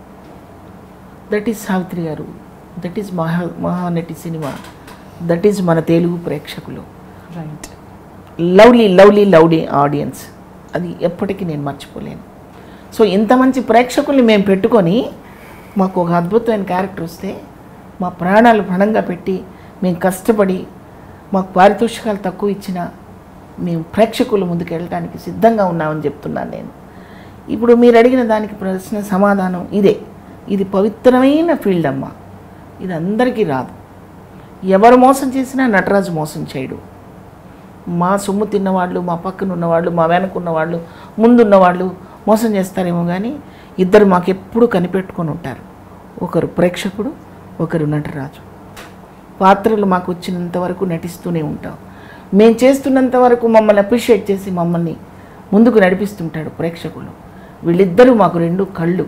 దట్ ఈస్ సావిత్రి గారు దట్ ఈస్ మహా మహానటి సినిమా దట్ ఈస్ మన తెలుగు ప్రేక్షకులు right lovely lovely lovely audience అది ఎప్పటికీ నేను మర్చిపోలేను సో ఇంత మంచి ప్రేక్షకుల్ని మేము పెట్టుకొని మాకు ఒక అద్భుతమైన క్యారెక్టర్ వస్తే మా ప్రాణాలు పణంగా పెట్టి మేము కష్టపడి మాకు పారితోషికాలు తక్కువ ఇచ్చినా మేము ప్రేక్షకుల ముందుకు వెళ్ళటానికి సిద్ధంగా ఉన్నామని చెప్తున్నాను నేను ఇప్పుడు మీరు అడిగిన దానికి ప్రశ్న సమాధానం ఇదే ఇది పవిత్రమైన ఫీల్డ్ అమ్మ ఇది అందరికీ రాదు ఎవరు మోసం చేసినా నటరాజు మోసం చేయడు మా సొమ్ము తిన్నవాళ్ళు మా పక్కన ఉన్నవాళ్ళు మా వెనక ఉన్నవాళ్ళు ముందున్నవాళ్ళు మోసం చేస్తారేమో కానీ ఇద్దరు మాకు ఎప్పుడూ కనిపెట్టుకొని ఉంటారు ఒకరు ప్రేక్షకుడు ఒకరు నటరాజు పాత్రలు మాకు వచ్చినంత వరకు నటిస్తూనే ఉంటాం మేము చేస్తున్నంత వరకు మమ్మల్ని అప్రిషియేట్ చేసి మమ్మల్ని ముందుకు నడిపిస్తుంటాడు ప్రేక్షకులు వీళ్ళిద్దరూ మాకు రెండు కళ్ళు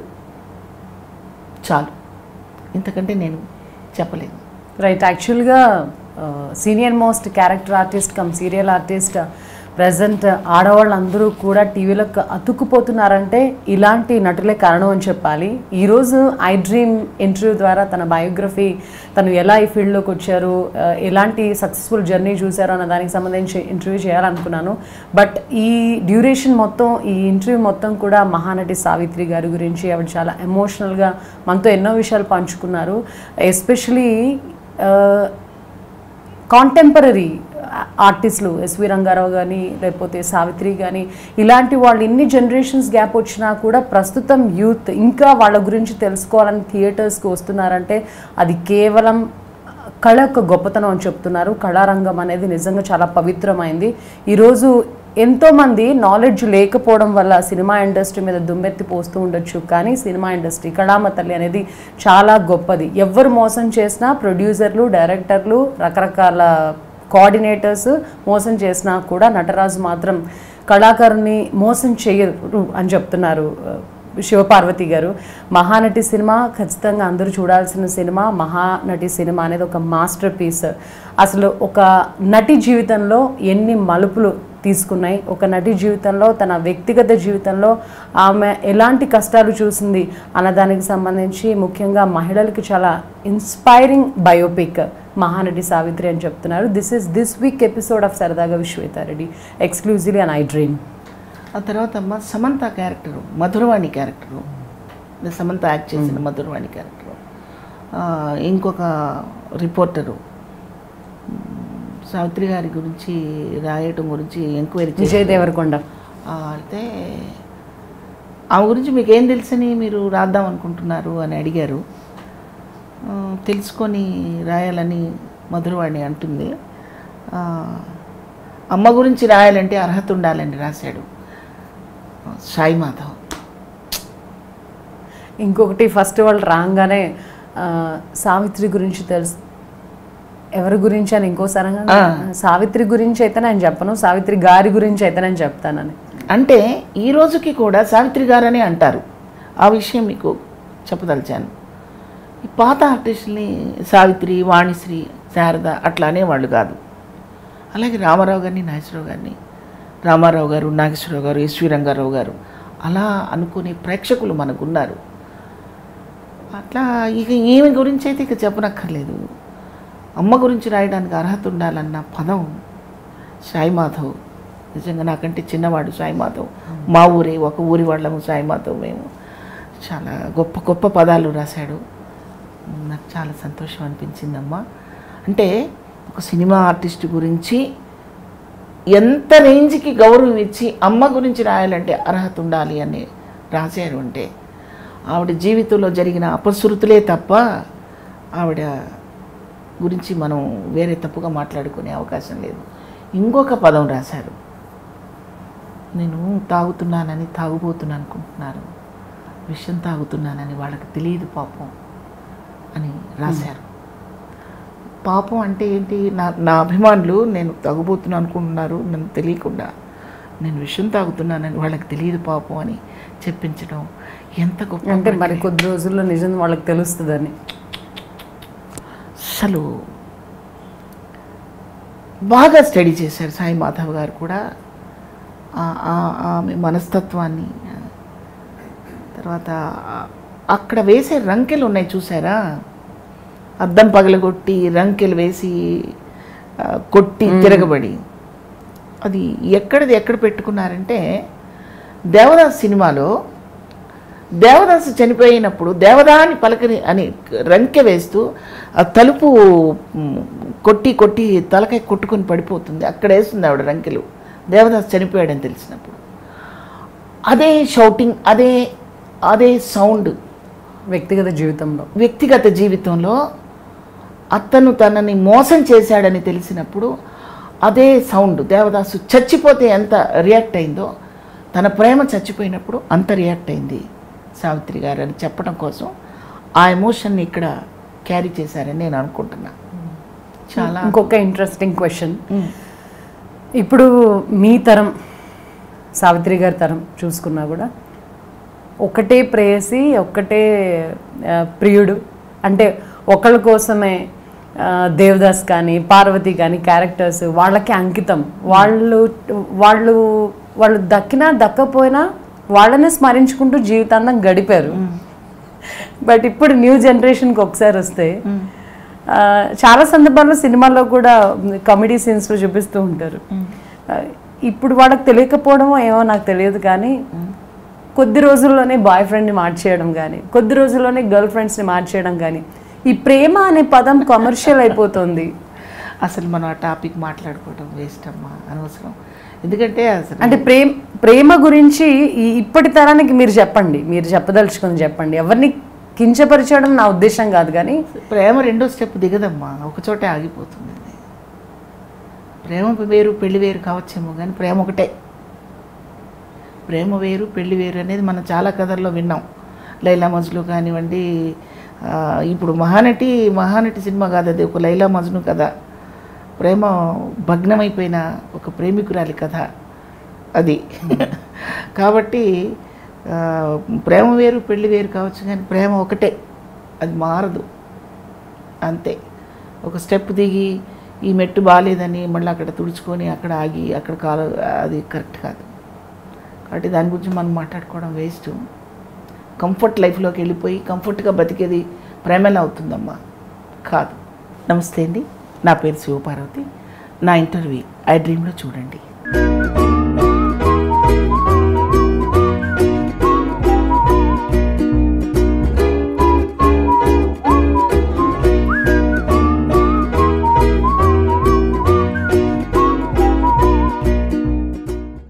చాలు ఇంతకంటే నేను చెప్పలేను రైట్ యాక్చువల్గా senior most character artist cum serial artist present ఆడవాళ్ళందరూ కూడా టీవీలోకి అతుక్కుపోతున్నారంటే ఇలాంటి నటులే కారణం అని చెప్పాలి ఈరోజు ఐ డ్రీమ్ ఇంటర్వ్యూ ద్వారా తన బయోగ్రఫీ తను ఎలా ఈ ఫీల్డ్లోకి వచ్చారు ఆ, ఎలాంటి సక్సెస్ఫుల్ జర్నీ చూశారు అన్న దానికి సంబంధించి ఇంటర్వ్యూ చేయాలనుకున్నాను బట్ ఈ డ్యూరేషన్ మొత్తం ఈ ఇంటర్వ్యూ మొత్తం కూడా మహానటి సావిత్రి గారి గురించి ఆవిడ చాలా ఎమోషనల్గా మనతో ఎన్నో విషయాలు పంచుకున్నారు ఎస్పెషలీ కాంటెంపరీ ఆర్టిస్టులు ఎస్వి రంగారావు కానీ లేకపోతే సావిత్రి కానీ ఇలాంటి వాళ్ళు ఎన్ని జనరేషన్స్ గ్యాప్ వచ్చినా కూడా ప్రస్తుతం యూత్ ఇంకా వాళ్ళ గురించి తెలుసుకోవాలని థియేటర్స్కి వస్తున్నారంటే అది కేవలం కళ యొక్క గొప్పతనం అని చెప్తున్నారు కళారంగం అనేది నిజంగా చాలా పవిత్రమైంది ఈరోజు ఎంతోమంది నాలెడ్జ్ లేకపోవడం వల్ల సినిమా ఇండస్ట్రీ మీద దుమ్మెత్తి పోస్తూ ఉండొచ్చు కానీ సినిమా ఇండస్ట్రీ కళామ తల్లి అనేది చాలా గొప్పది ఎవరు మోసం చేసినా ప్రొడ్యూసర్లు డైరెక్టర్లు రకరకాల కోఆర్డినేటర్స్ మోసం చేసినా కూడా నటరాజు మాత్రం కళాకారుని మోసం చేయరు అని చెప్తున్నారు శివపార్వతి గారు మహానటి సినిమా ఖచ్చితంగా అందరూ చూడాల్సిన సినిమా మహానటి సినిమా అనేది ఒక మాస్టర్ పీస్ అసలు ఒక నటి జీవితంలో ఎన్ని మలుపులు తీసుకున్నాయి ఒక నటి జీవితంలో తన వ్యక్తిగత జీవితంలో ఆమె ఎలాంటి కష్టాలు చూసింది అన్న దానికి సంబంధించి ముఖ్యంగా మహిళలకి చాలా ఇన్స్పైరింగ్ బయోపిక్ మహానటి సావిత్రి అని చెప్తున్నారు this is this week episode of సరదాగా Vishwetha Reddy exclusively an I dream ఆ తర్వాత అమ్మ సమంత క్యారెక్టరు మధురవాణి క్యారెక్టరు అంటే సమంత యాక్ట్ చేసిన మధురవాణి క్యారెక్టరు ఆ, ఇంకొక రిపోర్టరు మ్, సావిత్రి గారి గురించి రాయటం గురించి ఎంక్వైరీ విజయ్ దేవరకొండ అయితే ఆమె గురించి మీకు ఏం తెలుసని మీరు రాద్దాం అనుకుంటున్నారు అని అడిగారు ఆ, తెలుసుకొని రాయాలని మధురవాణి అంటుంది ఆ, అమ్మ గురించి రాయాలంటే అర్హత ఉండాలని రాశాడు సాయి మాధవ్ ఇంకొకటి ఫస్ట్ వాళ్ళు రాగానే ఆ, సావిత్రి గురించి తెలుసు ఎవరి గురించి అని ఇంకోసారి అనగా, ఆ. సావిత్రి గురించి అయితే నేను చెప్పను సావిత్రి గారి గురించి అయితే నేను చెప్తానని అంటే ఈ రోజుకి కూడా సావిత్రి గారని అంటారు ఆ విషయం మీకు చెప్పదలిచాను ఈ పాత ఆర్టిస్టుల్ని సావిత్రి వాణిశ్రీ శారద అట్లా అనేవాళ్ళు కాదు అలాగే రామారావు గారిని నాగేశ్వరరావు గారిని రామారావు గారు నాగేశ్వరరావు గారు ఎస్వి రంగారావు గారు అలా అనుకునే ప్రేక్షకులు మనకున్నారు అట్లా ఇక ఈమె గురించి అయితే ఇక చెప్పనక్కర్లేదు అమ్మ గురించి రాయడానికి అర్హత ఉండాలన్న పదం సాయి మాధవ్ నిజంగా నాకంటే చిన్నవాడు సాయి మాధవ్ మా ఊరే ఒక ఊరి వాళ్ళము సాయి మాధవ్ మేము చాలా గొప్ప గొప్ప పదాలు రాశాడు నాకు చాలా సంతోషం అనిపించిందమ్మా అంటే ఒక సినిమా ఆర్టిస్ట్ గురించి ఎంత రేంజ్కి గౌరవం ఇచ్చి అమ్మ గురించి రాయాలంటే అర్హత ఉండాలి అని రాశారు అంటే ఆవిడ జీవితంలో జరిగిన అపశృతులే తప్ప ఆవిడ గురించి మనం వేరే తప్పుగా మాట్లాడుకునే అవకాశం లేదు ఇంకొక పదం రాశారు నేను తాగుతున్నానని తాగుబోతున్నాను అనుకుంటున్నారు విషం తాగుతున్నానని వాళ్ళకి తెలియదు పాపం అని రాశారు పాపం అంటే ఏంటి నా నా అభిమానులు నేను తాగుబోతున్నాను అనుకుంటున్నారు నన్ను తెలియకుండా నేను విషం తాగుతున్నానని వాళ్ళకి తెలియదు పాపం అని చెప్పించడం ఎంత గొప్ప అంటే మరి కొద్ది రోజుల్లో నిజం వాళ్ళకి తెలుస్తుందని అసలు బాగా స్టడీ చేశారు సాయి మాధవ్ గారు కూడా ఆ- ఆ- ఆమె మనస్తత్వాన్ని తర్వాత ఆ- అక్కడ వేసే రంకెలు ఉన్నాయి చూసారా అద్దం పగలగొట్టి రంకెలు వేసి ఆ, కొట్టి తిరగబడి అది ఎక్కడిది ఎక్కడ పెట్టుకున్నారంటే దేవదాస్ సినిమాలో దేవదాసు చనిపోయినప్పుడు దేవదాని పలకని అని రంకె వేస్తూ ఆ తలుపు మ్, కొట్టి కొట్టి తలకాయ కొట్టుకొని పడిపోతుంది అక్కడ వేస్తుంది ఆవిడ రంకెలు దేవదాసు చనిపోయాడని తెలిసినప్పుడు అదే షౌటింగ్ అదే అదే సౌండ్ వ్యక్తిగత జీవితంలో వ్యక్తిగత జీవితంలో అతను తనని మోసం చేశాడని తెలిసినప్పుడు అదే సౌండ్ దేవదాసు చచ్చిపోతే ఎంత రియాక్ట్ అయిందో తన ప్రేమ చచ్చిపోయినప్పుడు అంత రియాక్ట్ అయింది సావిత్రి గారు అని చెప్పడం కోసం ఆ ఎమోషన్ని ఇక్కడ క్యారీ చేశారని నేను అనుకుంటున్నా చాలా ఇంకొక ఇంట్రెస్టింగ్ క్వశ్చన్ ఉమ్, ఇప్పుడు మీ తరం సావిత్రి గారి తరం చూసుకున్నా కూడా ఒకటే ప్రేయసి ఒక్కటే ఆ, ప్రియుడు అంటే ఒకళ్ళ కోసమే ఆ, దేవదాస్ కానీ పార్వతి కానీ క్యారెక్టర్స్ వాళ్ళకి అంకితం వాళ్ళు వాళ్ళు వాళ్ళు దక్కినా దక్కపోయినా వాళ్ళనే స్మరించుకుంటూ జీవితాంతం గడిపారు బట్ ఇప్పుడు న్యూ జనరేషన్కి ఒకసారి వస్తే ఆ, చాలా సందర్భాల్లో సినిమాల్లో కూడా కామెడీ సీన్స్లో చూపిస్తూ ఉంటారు ఆ, ఇప్పుడు వాళ్ళకి తెలియకపోవడం ఏమో నాకు తెలియదు కానీ కొద్ది రోజుల్లోనే బాయ్ ఫ్రెండ్ని మార్చేయడం కానీ కొద్ది రోజుల్లోనే గర్ల్ ఫ్రెండ్స్ని మార్చేయడం కానీ ఈ ప్రేమ అనే పదం కమర్షియల్ అయిపోతుంది అసలు మనం ఆ టాపిక్ మాట్లాడుకోవడం వేస్ట్ అమ్మా అనవసరం ఎందుకంటే అసలు అంటే ప్రేమ ప్రేమ గురించి ఈ ఇప్పటి తరానికి మీరు చెప్పండి మీరు చెప్పదలుచుకొని చెప్పండి ఎవరిని కించపరచడం నా ఉద్దేశం కాదు కానీ ప్రేమ రెండో స్టెప్ దిగదమ్మా ఒక చోటే ఆగిపోతుంది అది. ప్రేమ వేరు పెళ్లి వేరు కావచ్చేమో కానీ ప్రేమ ఒకటే ప్రేమ వేరు పెళ్లి వేరు అనేది మనం చాలా కథల్లో విన్నాం లైలా మజ్ను కానివ్వండి ఆ, ఇప్పుడు మహానటి మహానటి సినిమా కాదు అది ఒక లైలా మజ్ను కథ ప్రేమ భగ్నమైపోయిన ఒక ప్రేమికురాలి కథ అది కాబట్టి ఆ, ప్రేమ వేరు పెళ్లి వేరు కావచ్చు కానీ ప్రేమ ఒకటే అది మారదు అంతే ఒక స్టెప్ దిగి ఈ మెట్టు బాగాలేదని మళ్ళీ అక్కడ తుడుచుకొని అక్కడ ఆగి అక్కడ కాలు అది కరెక్ట్ కాదు కాబట్టి దాని గురించి మనం మాట్లాడుకోవడం వేస్ట్ కంఫర్ట్ లైఫ్లోకి వెళ్ళిపోయి కంఫర్ట్గా బతికేది ప్రేమలా అవుతుందమ్మా కాదు నమస్తే అండి నా పేరు శివపార్వతి నా ఇంటర్వ్యూ ఐ డ్రీమ్లో చూడండి